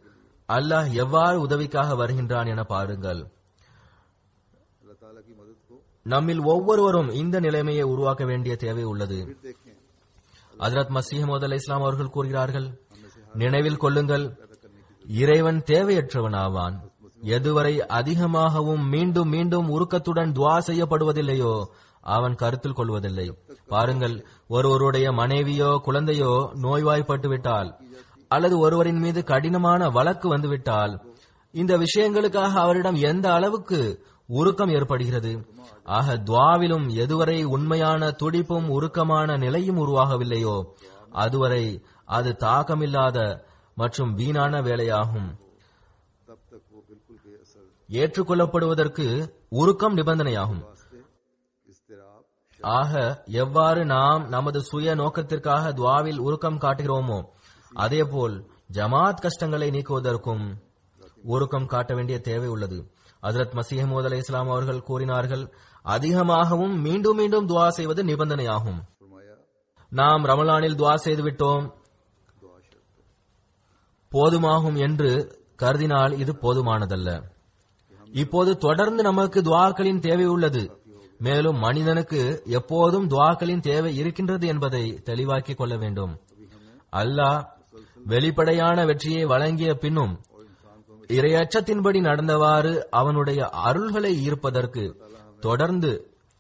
அல்லாஹ் எவ்வாறு உதவிக்காக வருகின்றான் என பாருங்கள் अल्लाह ताला की मदद को நம்மில் ஒவ்வொருவரும் இந்த நிலைமையை உருவாக்க வேண்டிய தேவை உள்ளது फिर देखें ஹஜரத் மசீஹமது அலை இஸ்லாம் அவர்கள் கூறுகிறார்கள் நினைவில் கொள்ளுங்கள் இறைவன் தேவையற்றவன் ஆவான் எதுவரை அதிகமாகவும் மீண்டும் மீண்டும் உருக்கத்துடன் துவா செய்யப்படுவதில்லையோ அவன் கருத்தில் கொள்வதில்லை பாருங்கள் ஒருவருடைய மனைவியோ குழந்தையோ நோய்வாய்ப்பட்டு விட்டால் அல்லது ஒருவரின் மீது கடினமான வழக்கு வந்துவிட்டால் இந்த விஷயங்களுக்காக அவரிடம் எந்த அளவுக்கு உருக்கம் ஏற்படுகிறது ஆக துவாவிலும் எதுவரை உண்மையான துடிப்பும் உருக்கமான நிலையும் உருவாகவில்லையோ அதுவரை அது தாக்கமில்லாத மற்றும் வீணான வேலையாகும் तब तक वो बिल्कुल बेअसर ஏற்றுக்கொள்ளப்படுவதற்கு உருக்கம் நிபந்தனையாகும் वास्ते इस्तिराब ஆக எவ்வாறு நாம் நமது சுய நோக்கத்திற்காக துவாவில் உருக்கம் காட்டுகிறோமோ அதேபோல் ஜமாத் கஷ்டங்களை நீக்குவதற்கும் உருக்கம் காட்ட வேண்டிய தேவை உள்ளது ஹஜரத் மசீஹமூத் அலை இஸ்லாம் அவர்கள் கூறினார்கள் அதிகமாகவும் மீண்டும் மீண்டும் துவா செய்வது நிபந்தனையாகும் फरमाया நாம் ரமலானில் துவா செய்து விட்டோம் दुआ शर्त है போதுமாகும் என்று கருதினால் இது போதுமானதல்ல இப்போது தொடர்ந்து நமக்கு துவாக்களின் தேவை உள்ளது மேலும் மனிதனுக்கு எப்போதும் துவாக்களின் தேவை இருக்கின்றது என்பதை தெளிவாக்கிக் கொள்ள வேண்டும் அல்லாஹ் வெளிப்படையான வெற்றியை வழங்கிய பின்னும் இரையச்சத்தின்படி நடந்தவாறு அவனுடைய அருள்களை ஈர்ப்பதற்கு தொடர்ந்து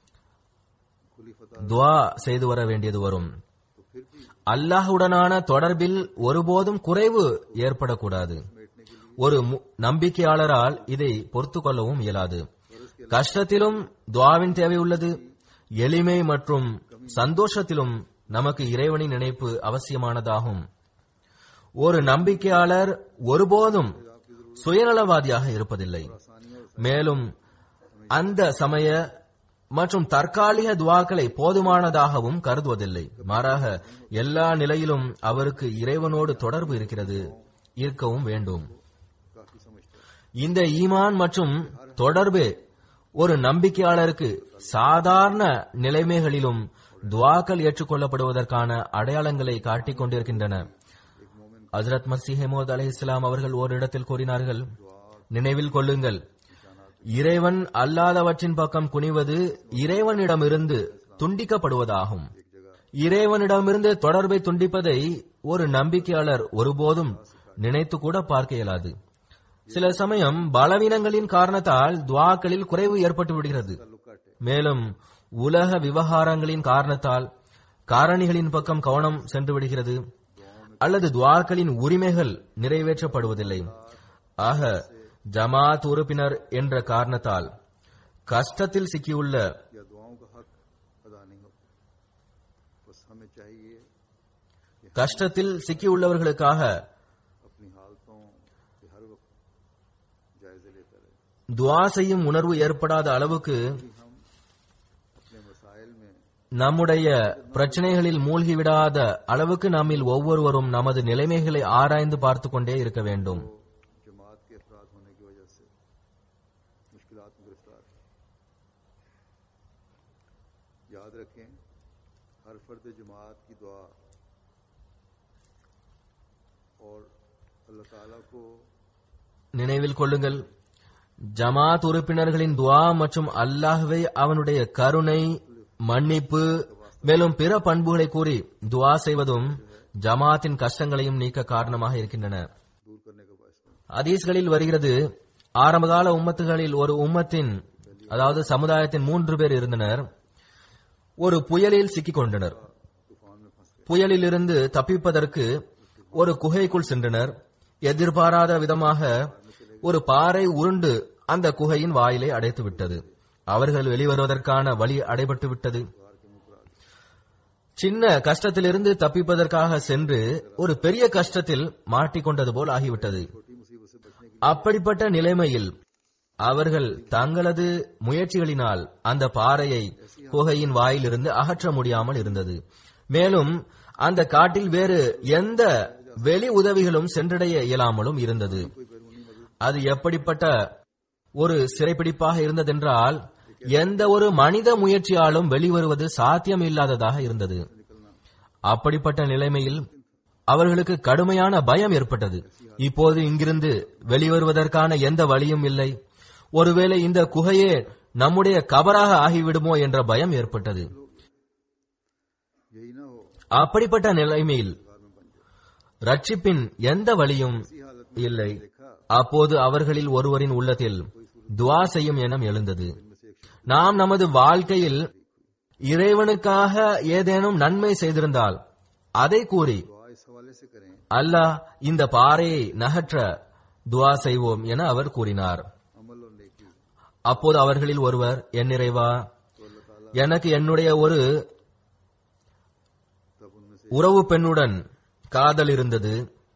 खुली फतह துவா செய்து வர வேண்டியது வரும் அல்லாஹுடனான தொடர்பில் ஒருபோதும் குறைவு ஏற்படக்கூடாது ஒரு மு- நம்பிக்கையாளரால் இதை பொறுத்து கொள்ளவும் இயலாது கஷ்டத்திலும் துவாவின் தேவை உள்ளது எளிமை மற்றும் சந்தோஷத்திலும் நமக்கு இறைவனின் நினைப்பு அவசியமானதாகும் ஒரு நம்பிக்கையாளர் ஒருபோதும் சுயநலவாதியாக இருப்பதில்லை மேலும் அந்த சமய மற்றும் தற்காலிக துவாக்களை போதுமானதாகவும் கருதுவதில்லை மாறாக எல்லா நிலையிலும் அவருக்கு இறைவனோடு தொடர்பு இருக்கிறது இருக்கவும் வேண்டும் काफी समझता है இந்த ஈமான் மற்றும் தொடர்பு ஒரு நம்பிக்கையாளருக்கு சாதாரண நிலைமைகளிலும் துவாக்கள் ஏற்றுக்கொள்ளப்படுவதற்கான அடையாளங்களை காட்டிக் கொண்டிருக்கின்றன ஹஜரத் மசிஹமோத் அலி இஸ்லாம் அவர்கள் ஓரிடத்தில் கூறினார்கள் நினைவில் கொள்ளுங்கள் இறைவன் அல்லாதவற்றின் பக்கம் குனிவது இறைவனிடமிருந்து துண்டிக்கப்படுவதாகும் இறைவனிடமிருந்து தொடர்பை துண்டிப்பதை ஒரு நம்பிக்கையாளர் ஒருபோதும் நினைத்து கூட பார்க்க இயலாது சில சமயம் பலவீனங்களின் காரணத்தால் துவாக்களில் குறைவு ஏற்பட்டு விடுகிறது மேலும் உலக விவகாரங்களின் காரணத்தால் காரணிகளின் பக்கம் கவனம் சென்று விடுகிறது அல்லது துவாக்களின் உரிமைகள் நிறைவேற்றப்படுவதில்லை ஆக ஜமாத் உறுப்பினர் என்ற காரணத்தால் கஷ்டத்தில் சிக்கியுள்ள या दुआओं का हक अदा नहीं होता बस हमें चाहिए கஷ்டத்தில் சிக்கியுள்ளவர்களுக்காக अपनी हालतों के हर वक्त जायजे लेता रहे துவா செய்யும் உணர்வு ஏற்படாத அளவுக்கு अपने मसाइल में நம்முடைய பிரச்சனைகளில் மூழ்கிவிடாத அளவுக்கு நம்மில் ஒவ்வொருவரும் நமது நிலைமைகளை ஆராய்ந்து பார்த்து கொண்டே இருக்க வேண்டும் जमात के अफराद होने की वजह से मुश्किल में गिरफ्तार है याद रखें हर फर्द जमात की दुआ और अल्लाह ताला को நினைவில் கொள்ளுங்கள் ஜமாத் உறுப்பினர்களின் துவா மற்றும் அல்லாஹ்வை அவனுடைய கருணை மன்னிப்பு மேலும் பிற பண்புகளை கூறி துவா செய்வதும் ஜமாத்தின் கஷ்டங்களையும் நீக்க காரணமாக இருக்கின்றன दूर करने का बायस बने ஹதீஸ்களில் வருகிறது ஆரம்பகால உம்மத்துகளில் ஒரு உம்மத்தின் அதாவது சமுதாயத்தின் மூன்று பேர் இருந்தனர் ஒரு புயலில் சிக்கிக் கொண்டனர் तूफान में फंस गए புயலிலிருந்து தப்பிப்பதற்கு ஒரு குகைக்குள் சென்றனர் எதிர்பாராத விதமாக ஒரு பாறை உருண்டு அந்த குகையின் வாயிலை அடைத்து விட்டது அவர்கள் வெளிவருவதற்கான வழி அடைபட்டு விட்டது சின்ன கஷ்டத்திலிருந்து தப்பிப்பதற்காக சென்று ஒரு பெரிய கஷ்டத்தில் மாட்டிக்கொண்டது போல் ஆகிவிட்டது छोटी मुसीबत से बचने की அப்படிப்பட்ட நிலைமையில் அவர்கள் தங்களது முயற்சிகளினால் அந்த பாறையை குகையின் வாயிலிருந்து அகற்ற முடியாமல் இருந்தது மேலும் அந்த காட்டில் வேறு எந்த வெளி உதவிகளும் சென்றடைய இயலாமலும் இருந்தது அது எப்படிப்பட்ட ஒரு சிறைப்பிடிப்பாக இருந்ததென்றால் எந்த ஒரு மனித முயற்சியாலும் வெளிவருவது சாத்தியம் இல்லாததாக இருந்தது அப்படிப்பட்ட நிலைமையில் அவர்களுக்கு கடுமையான பயம் ஏற்பட்டது இப்போது இங்கிருந்து வெளிவருவதற்கான எந்த வழியும் இல்லை ஒருவேளை இந்த குகையே நம்முடைய கபராக ஆகிவிடுமோ என்ற பயம் ஏற்பட்டது यही ना हो அப்படிப்பட்ட நிலைமையில் ரட்சிப்பின் எந்த வழியும் இல்லை அப்போது அவர்களில் ஒருவரின் உள்ளத்தில் துவா செய்யும் எண்ணம் எழுந்தது நாம் நமது வாழ்க்கையில் இறைவனுக்காக ஏதேனும் நன்மை செய்திருந்தால் அதை கூறி दुआ इस हवाले से करें அல்லாஹ் இந்த பாறையை நகற்ற துவா செய்வோம் என அவர் கூறினார் अमल और नेकी அப்போது அவர்களில் ஒருவர் என் நிறைவா எனக்கு என்னுடைய ஒரு तब उनमें से உறவு பெண்ணுடன் காதல் இருந்தது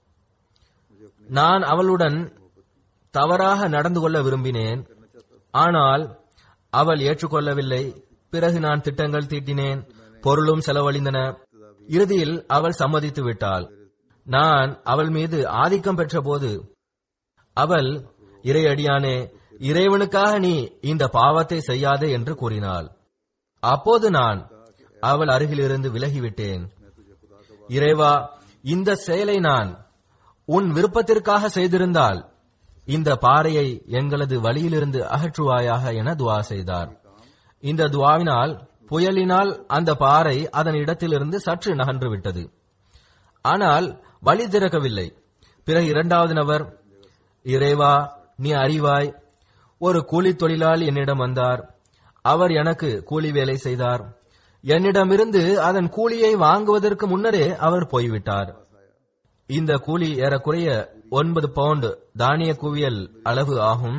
நான் அவளுடன் தவறாக நடந்து கொள்ள விரும்பினேன் ஆனால் அவள் ஏற்றுக்கொள்ளவில்லை பிறகு நான் திட்டங்கள் தீட்டினேன் பொருளும் செலவழிந்தன இறுதியில் அவள் சம்மதித்து விட்டாள் நான் அவள் மீது ஆதிக்கம் பெற்றபோது அவள் இறையடியானே இறைவனுக்காக நீ இந்த பாவத்தை செய்யாதே என்று கூறினாள் அப்போது நான் அவள் அருகிலிருந்து விலகிவிட்டேன் இறைவா இந்த செயலை நான் உன் விருப்பத்திற்காக செய்திருந்தால் இந்த பாறையை எங்களது வழியிலிருந்து அகற்றுவாயாக என துவா செய்தார் இந்த துவாவினால் புயலினால் அந்த பாறை அதன் இடத்திலிருந்து சற்று நகன்று விட்டது ஆனால் வழி திறக்கவில்லை பிறகு இரண்டாவது நபர் இறைவா நீ அறிவாய் ஒரு கூலி தொழிலாளி என்னிடம் வந்தார் அவர் எனக்கு கூலி வேலை செய்தார் என்னிடமிருந்து அதன் கூலியை வாங்குவதற்கு முன்னரே அவர் போய்விட்டார் இந்த கூலி ஏறக்குறைய ஒன்பது பவுண்ட் தானிய குவியல் அளவு ஆகும்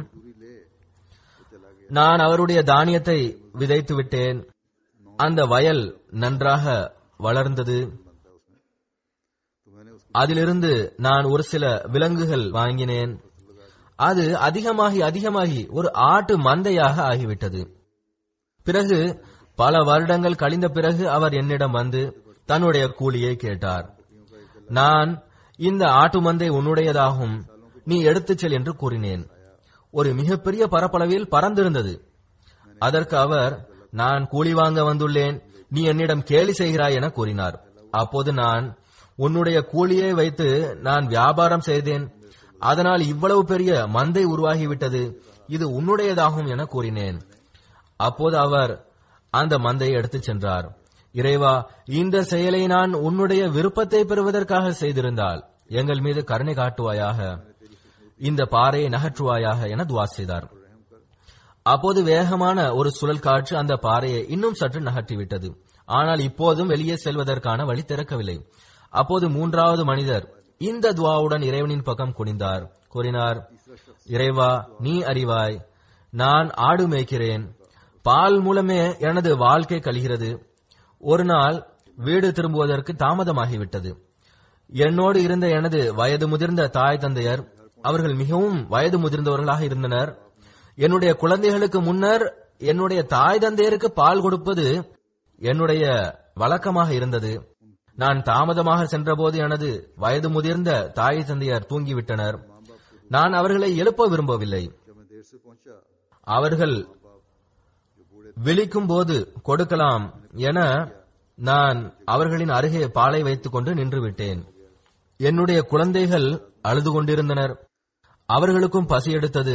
நான் அவருடைய தானியத்தை விதைத்து விட்டேன் அந்த வயல் நன்றாக வளர்ந்தது तो मैंने उसको அதிலிருந்து நான் ஒரு சில விலங்குகள் வாங்கினேன் அது அதிகமாகி அதிகமாகி ஒரு ஆட்டு மந்தையாக ஆகிவிட்டது பிறகு பல வருடங்கள் கழிந்த பிறகு அவர் என்னிடம் வந்து தன்னுடைய கூலியை கேட்டார் நான் இந்த ஆட்டு மந்தை உன்னுடையதாகும் நீ எடுத்துச் செல் என்று கூறினேன் ஒரு மிகப்பெரிய பரப்பளவில் பறந்திருந்தது அதற்கு அவர் நான் கூலி வாங்க வந்துள்ளேன் நீ என்னிடம் கேலி செய்கிறாய் என கூறினார் அப்போது நான் உன்னுடைய கூலியை வைத்து நான் வியாபாரம் செய்தேன் அதனால் இவ்வளவு பெரிய மந்தை உருவாகிவிட்டது இது உன்னுடையதாகும் என கூறினேன் அப்போது அவர் அந்த மந்தையை எடுத்துச் சென்றார் இறைவா இந்த செயலை நான் உன்னுடைய விருப்பத்தை பெறுவதற்காக செய்திருந்தால் எங்கள் மீது கருணை காட்டுவாயாக இந்த பாறையை நகற்றுவாயாக என துவா செய்தார் அப்போது வேகமான ஒரு சுழல் காற்று அந்த பாறையை இன்னும் சற்று நகர்த்திவிட்டது ஆனால் இப்போதும் வெளியே செல்வதற்கான வழி திறக்கவில்லை அப்போது மூன்றாவது மனிதர் இந்த துவாவுடன் இறைவனின் பக்கம் குனிந்தார் கூறினார் இறைவா நீ அறிவாய் நான் ஆடு மேய்க்கிறேன் பால் மூலமே எனது வாழ்க்கை கழிகிறது ஒரு நாள் வீடு திரும்புவதற்கு தாமதமாகிவிட்டது என்னோடு இருந்த எனது வயது முதிர்ந்த தாய் தந்தையர் அவர்கள் மிகவும் வயது முதிர்ந்தவர்களாக இருந்தனர் என்னுடைய குழந்தைகளுக்கு முன்னர் என்னுடைய தாய் தந்தையருக்கு பால் கொடுப்பது என்னுடைய வழக்கமாக இருந்தது நான் தாமதமாக சென்றபோது எனது வயது முதிர்ந்த தாய் தந்தையர் தூங்கிவிட்டனர் நான் அவர்களை எழுப்ப விரும்பவில்லை जब मैं देर से पहुंचा அவர்கள் விழிக்கும் போது கொடுக்கலாம் என நான் அவர்களின் அருகே பாலை வைத்துக் கொண்டு நின்று விட்டேன் என்னுடைய குழந்தைகள் அழுது கொண்டிருந்தனர் அவர்களுக்கும் பசி எடுத்தது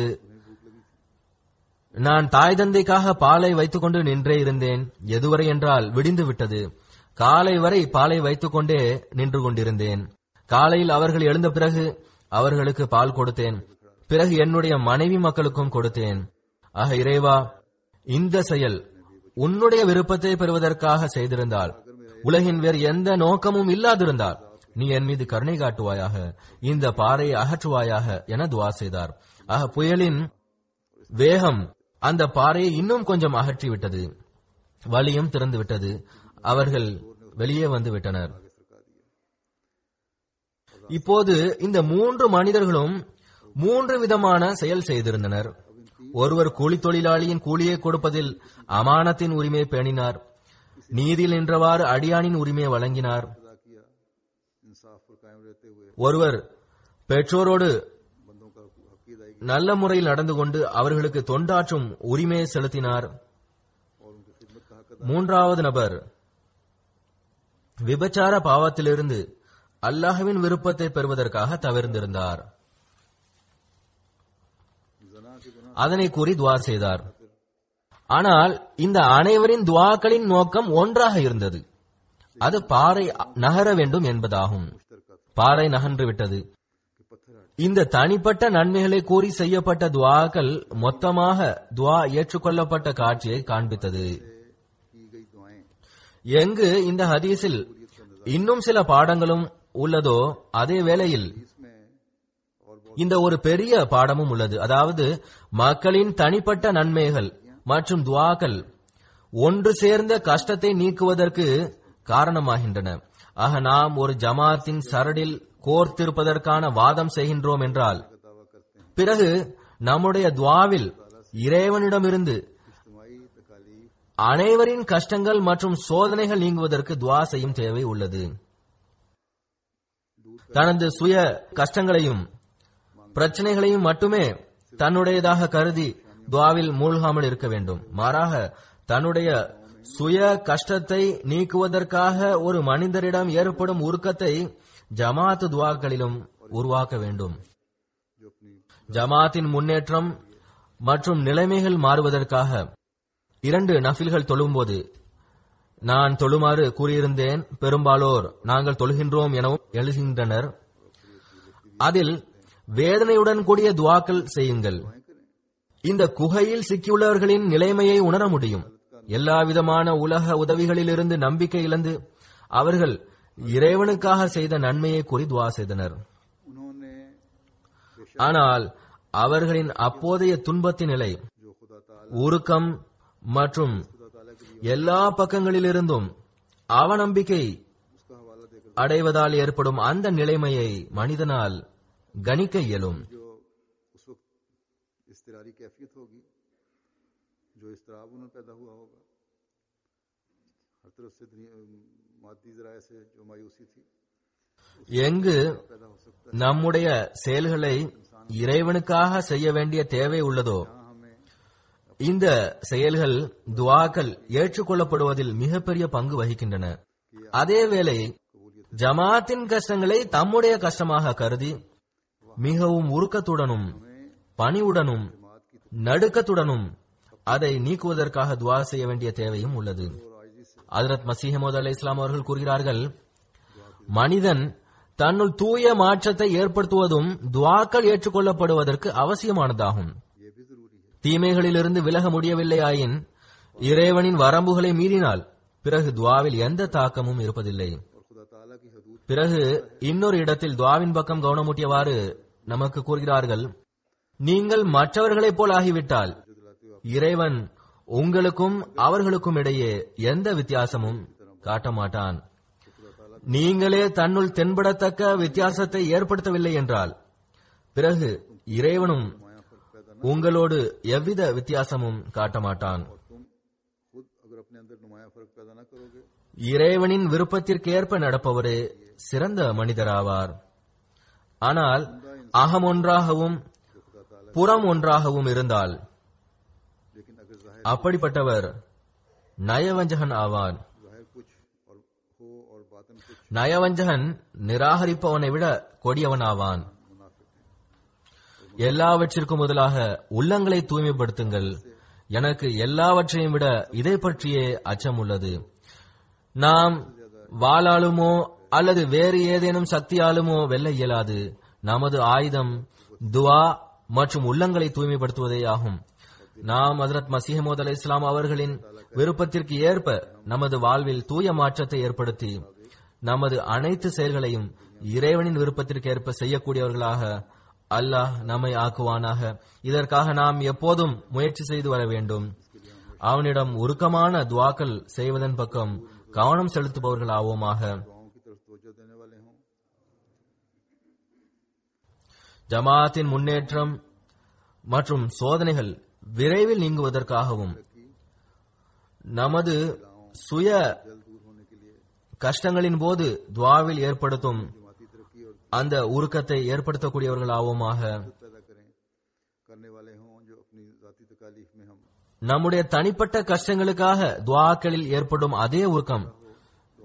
நான் தாய் தந்தைக்காக பாலை வைத்துக் கொண்டு நின்றே இருந்தேன் எதுவரை என்றால் விடிந்து விட்டது காலை வரை பாலை வைத்துக் கொண்டே நின்று கொண்டிருந்தேன் காலையில் அவர்கள் எழுந்த பிறகு அவர்களுக்கு பால் கொடுத்தேன் பிறகு என்னுடைய மனைவி மக்களுக்கும் கொடுத்தேன் ஆக இறைவா இந்த செயல் உன்னுடைய விருப்பத்தை பெறுவதற்காக செய்திருந்தால் உலகின் வேறு எந்த நோக்கமும் இல்லாதிருந்தால் நீ என் மீது கருணை காட்டுவாயாக இந்த பாறையை அகற்றுவாயாக என துவா செய்தார் ஆக புயலின் வேகம் அந்த பாறையை இன்னும் கொஞ்சம் அகற்றி விட்டது வழியும் திறந்து விட்டது அவர்கள் வெளியே வந்து விட்டனர் இப்போது இந்த மூன்று மனிதர்களும் மூன்று விதமான செயல் செய்திருந்தனர் ஒருவர் கூலி தொழிலாளியின் கூலியை கொடுப்பதில் அமானத்தின் உரிமையை பேணினார் நீதியில் நின்றவாறு அடியானின் உரிமையை வழங்கினார் अदा किया इंसाफ पर कायम रहते हुए ஒருவர் பெற்றோரோடு बंदों का हक की अदायगी நல்ல முறையில் நடந்து கொண்டு அவர்களுக்கு தொண்டாற்றும் உரிமையை செலுத்தினார் और उनकी खिदमत का हक மூன்றாவது நபர் விபச்சார பாவத்திலிருந்து அல்லாஹ்வின் விருப்பத்தை பெறுவதற்காக தவிர்ந்திருந்தார் जना के गुनाह அதனை கூறி துவா செய்தார் ஆனால் இந்த அனைவரின் துவாக்களின் நோக்கம் ஒன்றாக இருந்தது அது பாறை நகர வேண்டும் என்பதாகும் मुश्तरका था பாறை நகன்று விட்டது कि पत्थर हट இந்த தனிப்பட்ட நன்மைகளை கூறி செய்யப்பட்ட துவாக்கள் மொத்தமாக துவா ஏற்றுக்கொள்ளப்பட்ட காட்சியை காண்பித்தது की गई दुआएं எங்கு இந்த ஹதீஸில் இன்னும் சில பாடங்களும் உள்ளதோ அதே வேளையில் इसमें और बहुत இந்த ஒரு பெரிய பாடமும் உள்ளது அதாவது மக்களின் தனிப்பட்ட நன்மைகள் மற்றும் துவாக்கள் ஒன்று சேர்ந்த கஷ்டத்தை நீக்குவதற்கு காரணமாகின்றன ஆக நாம் ஒரு ஜமாத்தின் சரடில் கோர்த்திருப்பதற்கான வாதம் செய்கின்றோம் என்றால் का दावा करते हैं பிறகு நம்முடைய துவாவில் இறைவனிடமிருந்து इज्तमाही तकालीफ அனைவரின் கஷ்டங்கள் மற்றும் சோதனைகள் நீங்குவதற்கு துவா செய்யும் தேவை உள்ளது தனது சுய கஷ்டங்களையும் பிரச்சனைகளையும் மட்டுமே தன்னுடையதாக கருதி துவாவில் மூழ்காமல் இருக்க வேண்டும் மாறாக தன்னுடைய சுய கஷ்டத்தை நீக்குவதற்காக ஒரு மனிதரிடம் ஏற்படும் உருக்கத்தை ஜமாத் துவாக்களிலும் உருவாக்க வேண்டும் जो अपनी ஜமாத்தின் முன்னேற்றம் மற்றும் நிலைமைகள் மாறுவதற்காக இரண்டு நஃபில்கள் தொழும்போது நான் தொழுமாறு கூறியிருந்தேன் பெரும்பாலோர் நாங்கள் தொழுகின்றோம் எனவும் எழுகின்றனர் அதில் வேதனையுடன் கூடிய துவாக்கள் செய்யுங்கள் இந்த குகையில் சிக்கியுள்ளவர்களின் நிலைமையை உணர முடியும் எல்லா விதமான உலக உதவிகளிலிருந்து நம்பிக்கை இழந்து அவர்கள் இறைவனுக்காக செய்த நன்மையை கூறி துவா செய்தனர் उन्होंने बेशक ஆனால் அவர்களின் அப்போதைய துன்பத்தின் நிலை जो खुदा ताला உருக்கம் மற்றும் खुदा ताला के लिए எல்லா பக்கங்களிலிருந்தும் அவநம்பிக்கை उसका हवाला देकर அடைவதால் ஏற்படும் அந்த நிலைமையை மனிதனால் கணிக்க இயலும் जो उस वक्त इसतरारी कैफियत होगी जो इसतराब उन्हें पैदा हुआ होगा हर तरफ से दुनिया मादी जराए से जो मायूसी थी எங்கு पैदा हो सकता நம்முடைய செயல்களை இறைவனுக்காக செய்ய வேண்டிய தேவை உள்ளதோ है हमें இந்த செயல்கள் துவாக்கள் ஏற்றுக்கொள்ளப்படுவதில் மிகப்பெரிய பங்கு வகிக்கின்றன அதேவேளை ஜமாத்தின் கஷ்டங்களை தம்முடைய கஷ்டமாக கருதி மிகவும் உருக்கத்துடனும் பணிவுடனும் நடுக்கத்துடனும் அதை நீக்குவதற்காக துவா செய்ய வேண்டிய தேவையும் உள்ளது ஹஜரத் மசீஹமது அலை இஸ்லாம் அவர்கள் கூறுகிறார்கள் மனிதன் தன்னுள் தூய மாற்றத்தை ஏற்படுத்துவதும் துவாக்கள் ஏற்றுக்கொள்ளப்படுவதற்கு அவசியமானதாகும் ये भी जरूरी है தீமைகளிலிருந்து விலக முடியவில்லையாயின் இறைவனின் வரம்புகளை மீறினால் பிறகு துவாவில் எந்த தாக்கமும் இருப்பதில்லை और खुदा ताला की हदूद பிறகு இன்னொரு இடத்தில் துவாவின் பக்கம் கவனமூட்டியவாறு நமக்கு கூறுகிறார்கள் நீங்கள் மற்றவர்களைப் போல் ஆகிவிட்டால் जो दिलाते हो இறைவன் உங்களுக்கும் அவர்களுக்கும் இடையே எந்த வித்தியாசமும் காட்ட மாட்டான் நீங்களே தன்னுள் தென்படத்தக்க வித்தியாசத்தை ஏற்படுத்தவில்லை என்றால் பிறகு இறைவனும் உங்களோடு எவ்வித வித்தியாசமும் காட்ட மாட்டான் तुम खुद अगर अपने अंदर नुमाया फर्क पैदा ना करोगे இறைவனின் விருப்பத்திற்கேற்ப நடப்பவரே சிறந்த மனிதராவார் ஆனால் அகம் ஒன்றாகவும் புறம் ஒன்றாகவும் இருந்தால் लेकिन अगर जाहिर அப்படிப்பட்டவர் நயவஞ்சகன் ஆவார் जाहिर कुछ और हो और बातन कुछ நயவஞ்சகன் நிராகரிப்பவனை விட கொடியவனாவான் मुनाफिक है எல்லாவற்றிற்கும் முதலாக உள்ளங்களை தூய்மைப்படுத்துங்கள் எனக்கு எல்லாவற்றையும் விட இதை பற்றியே அச்சம் உள்ளது நாம் வாளாலுமோ அல்லது வேறு ஏதேனும் சக்தியாலுமோ வெல்ல இயலாது நமது ஆயுதம் துவா மற்றும் உள்ளங்களை தூய்மைப்படுத்துவதே ஆகும் நாம் ஹஜரத் மசீஹமோத் அலை இஸ்லாம் அவர்களின் விருப்பத்திற்கு ஏற்ப நமது வாழ்வில் தூய மாற்றத்தை ஏற்படுத்தி நமது அனைத்து செயல்களையும் இறைவனின் விருப்பத்திற்கு ஏற்ப செய்யக்கூடியவர்களாக அல்லாஹ் நம்மை ஆக்குவானாக இதற்காக நாம் எப்போதும் முயற்சி செய்து வர வேண்டும் அவனிடம் உருக்கமான துவாக்கள் செய்வதன் பக்கம் கவனம் செலுத்துபவர்கள் ஆவோமாக दुआओं की तरफ तवज्जो देने वाले हों ஜமாத்தின் முன்னேற்றம் மற்றும் சோதனைகள் விரைவில் நீங்குவதற்காகவும் நமது சுய जल्द दूर होने के लिए கஷ்டங்களின் போது துவாவில் ஏற்படுத்தும் जमाती तरक्की और அந்த உருக்கத்தை ஏற்படுத்தக்கூடியவர்களாவோமாக पैदा करें करने वाले हों जो अपनी जाती तकालीफ में हम நம்முடைய தனிப்பட்ட கஷ்டங்களுக்காக துவாக்களில் ஏற்படும் அதே உருக்கம்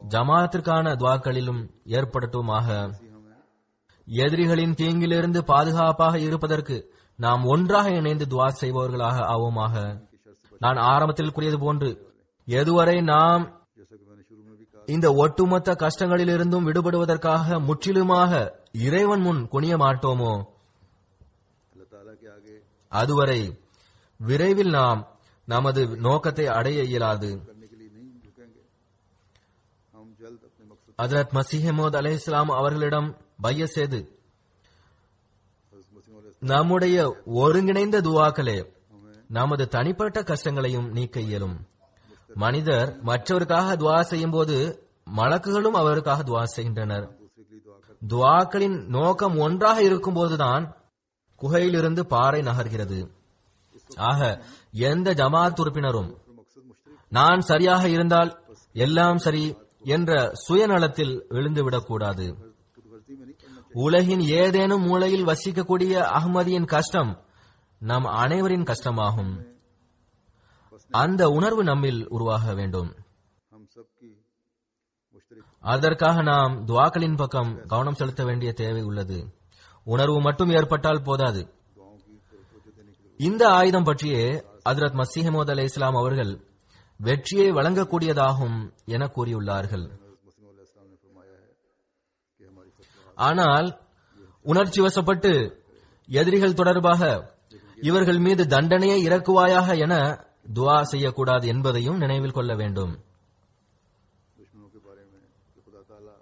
ஜமாத்திற்கான துவாக்களிலும் ஏற்படட்டுமாக எதிரிகளின் தீங்கிலிருந்து பாதுகாப்பாக இருப்பதற்கு நாம் ஒன்றாக இணைந்து துவா செய்பவர்களாக ஆவோமாக நான் ஆரம்பத்தில் கூறியது போன்று எதுவரை நாம் जैसा कि मैंने शुरू में भी कहा இந்த ஒட்டுமொத்த கஷ்டங்களிலிருந்தும் விடுபடுவதற்காக முற்றிலுமாக இறைவன் முன் குனிய மாட்டோமோ अल्लाह ताला के आगे அதுவரை விரைவில் நாம் நமது நோக்கத்தை அடைய இயலாது करने के लिए नहीं झुकेंगे हम जल्द अपने मकसद ஹஜரத் மசிஹமோத் அலை இஸ்லாம் அவர்களிடம் பைய செய்து हज़रत मसीह मौला நம்முடைய ஒருங்கிணைந்த துவாக்களே நமது தனிப்பட்ட கஷ்டங்களையும் நீக்க இயலும் மனிதர் மற்றவருக்காக துவா செய்யும் போது மலக்குகளும் அவருக்காக துவா செய்கின்றனர் दूसरे के लिए दुआ कर துவாக்களின் நோக்கம் ஒன்றாக இருக்கும்போதுதான் குகையிலிருந்து பாறை நகர்கிறது ஆக எந்த ஜமாத் உறுப்பினரும் मकसद मुश्तरक நான் சரியாக இருந்தால் எல்லாம் சரி என்ற சுயநலத்தில் விழுந்துவிடக்கூடாது खुद गर्जी में नहीं करना உலகின் ஏதேனும் மூலையில் வசிக்கக்கூடிய அகமதியின் கஷ்டம் நம் அனைவரின் கஷ்டமாகும் அந்த உணர்வு நம்மில் உருவாக வேண்டும் हम सबकी मुश्तरक அதற்காக நாம் துவாக்களின் பக்கம் கவனம் செலுத்த வேண்டிய தேவை உள்ளது உணர்வு மட்டும் ஏற்பட்டால் போதாது दुआओं की तवज्जो देने की இந்த ஆயுதம் பற்றியே ஹஜ்ரத் மசீஹமோத் அலை இஸ்லாம் அவர்கள் வெற்றியை வழங்கக்கூடியதாகும் என கூறியுள்ளார்கள் हज़रत मसीह मौला इस्लाम ने फरमाया है कि हमारी फतवा ஆனால் உணர்ச்சி வசப்பட்டு எதிரிகள் தொடர்பாக இவர்கள் மீது தண்டனையை இறக்குவாயாக என துவா செய்யக்கூடாது என்பதையும் நினைவில் கொள்ள வேண்டும் दुश्मनों के बारे में कि खुदा ताला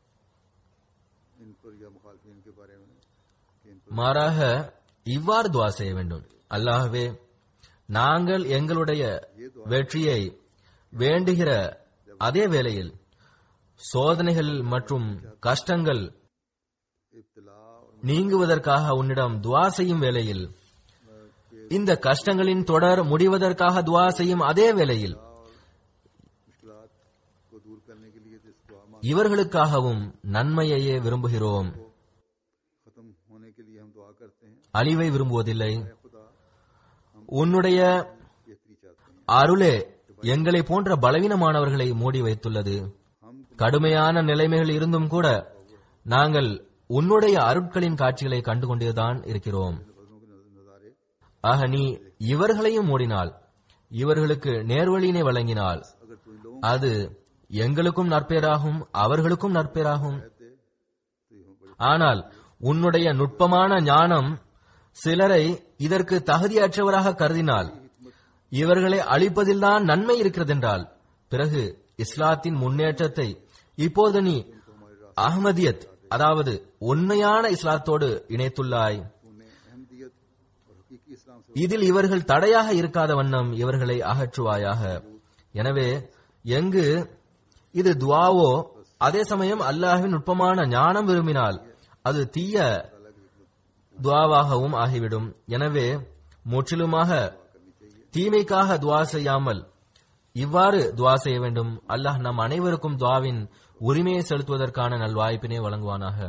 इन पर या मुखालफिन के बारे में कि इन पर மாறாக இவ்வாறு துவா செய்ய வேண்டும் அல்லாஹ்வே நாங்கள் எங்களுடைய வெற்றியை வேண்டுகிற அதே வேளையில் சோதனைகள் மற்றும் கஷ்டங்கள் इब्तला और நீங்குவதற்காக உன்னிடம் துவா செய்யும் வேளையில் இந்த கஷ்டங்களின் தொடர் முடிவதற்காக துவா செய்யும் அதே வேளையில் मुश्किलात को दूर करने के लिए तो इस दुआ मांग இவர்களுக்காகவும் நன்மையையே விரும்புகிறோம் खत्म होने के लिए हम दुआ करते हैं அழிவை விரும்புவதில்லை ऐ खुदा உன்னுடைய बेहतरी चाहते हैं அருளே எங்களை போன்ற பலவீனமானவர்களை மூடி வைத்துள்ளது கடுமையான நிலைமைகள் இருந்தும் கூட நாங்கள் உன்னுடைய அருட்களின் காட்சிகளை கண்டு கொண்டேதான் இருக்கிறோம் फजलों के नज- नजारे ஆக நீ இவர்களையும் மூடினால் இவர்களுக்கு நேர்வழியினை வழங்கினால் अगर तू इन लोगों அது எங்களுக்கும் நற்பேராகும் அவர்களுக்கும் நற்பேராகும் को कहते तो ये बड़े ஆனால் உன்னுடைய நுட்பமான ஞானம் சிலரை இதற்கு தகுதியற்றவராக கருதினால் இவர்களை அழிப்பதில்தான் நன்மை இருக்கிறதென்றால் பிறகு இஸ்லாத்தின் முன்னேற்றத்தை இப்போது நீ அஹ்மதியத் அதாவது உண்மையான இஸ்லாத்தோடு இணைத்துள்ளாய் उन्हें अहमदियत और हकीकी इस्लाम से இதில் இவர்கள் தடையாக இருக்காத வண்ணம் இவர்களை அகற்றுவாயாக எனவே எங்கு இது துவாவோ அதே சமயம் அல்லாஹ்வின் நுட்பமான ஞானம் விரும்பினால் அது தீய துவாவாகவும் ஆகிவிடும் எனவே முற்றிலுமாக தீமைக்காக துவா செய்யாமல் இவ்வாறு துவா செய்ய வேண்டும் அல்லாஹ் நம் அனைவருக்கும் துவாவின் உரிமையை செலுத்துவதற்கான நல்வாய்ப்பினை வழங்குவானாக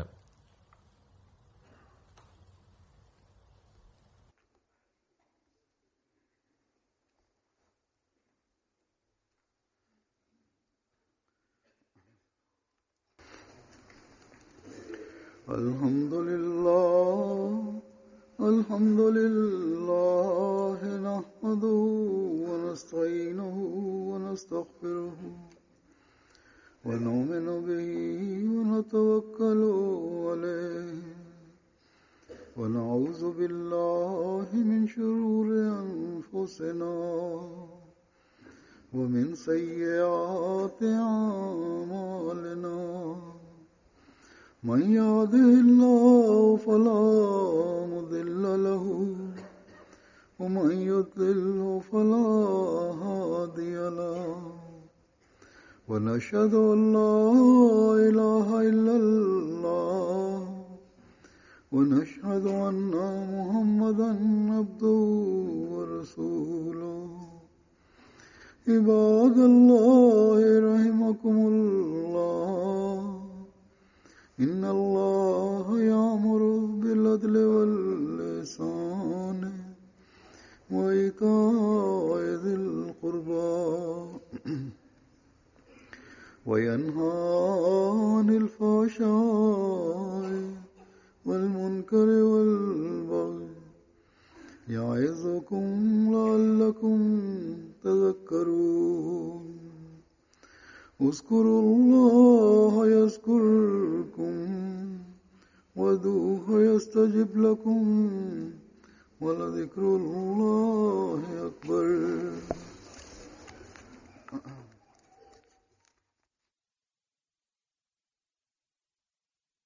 الحمد لله الحمد لله نحمده ونستعينه ونستغفره ونؤمن به ونتوكل عليه ونعوذ بالله من شرور أنفسنا ومن سيئات أعمالنا من يهده الله فلا مضل له ومن يضلل فلا هادي له ونشهد ان لا اله الا الله ونشهد ان محمدا عبده ورسوله عباد الله رحمكم الله إن الله يأمر بالعدل واللسان وإيتاء ذي القربى وينهى عن الفحشاء والمنكر والبغي يعظكم لعلكم تذكرون اذكروا الله يذكركم وادعوه يستجب لكم ولذكر الله أكبر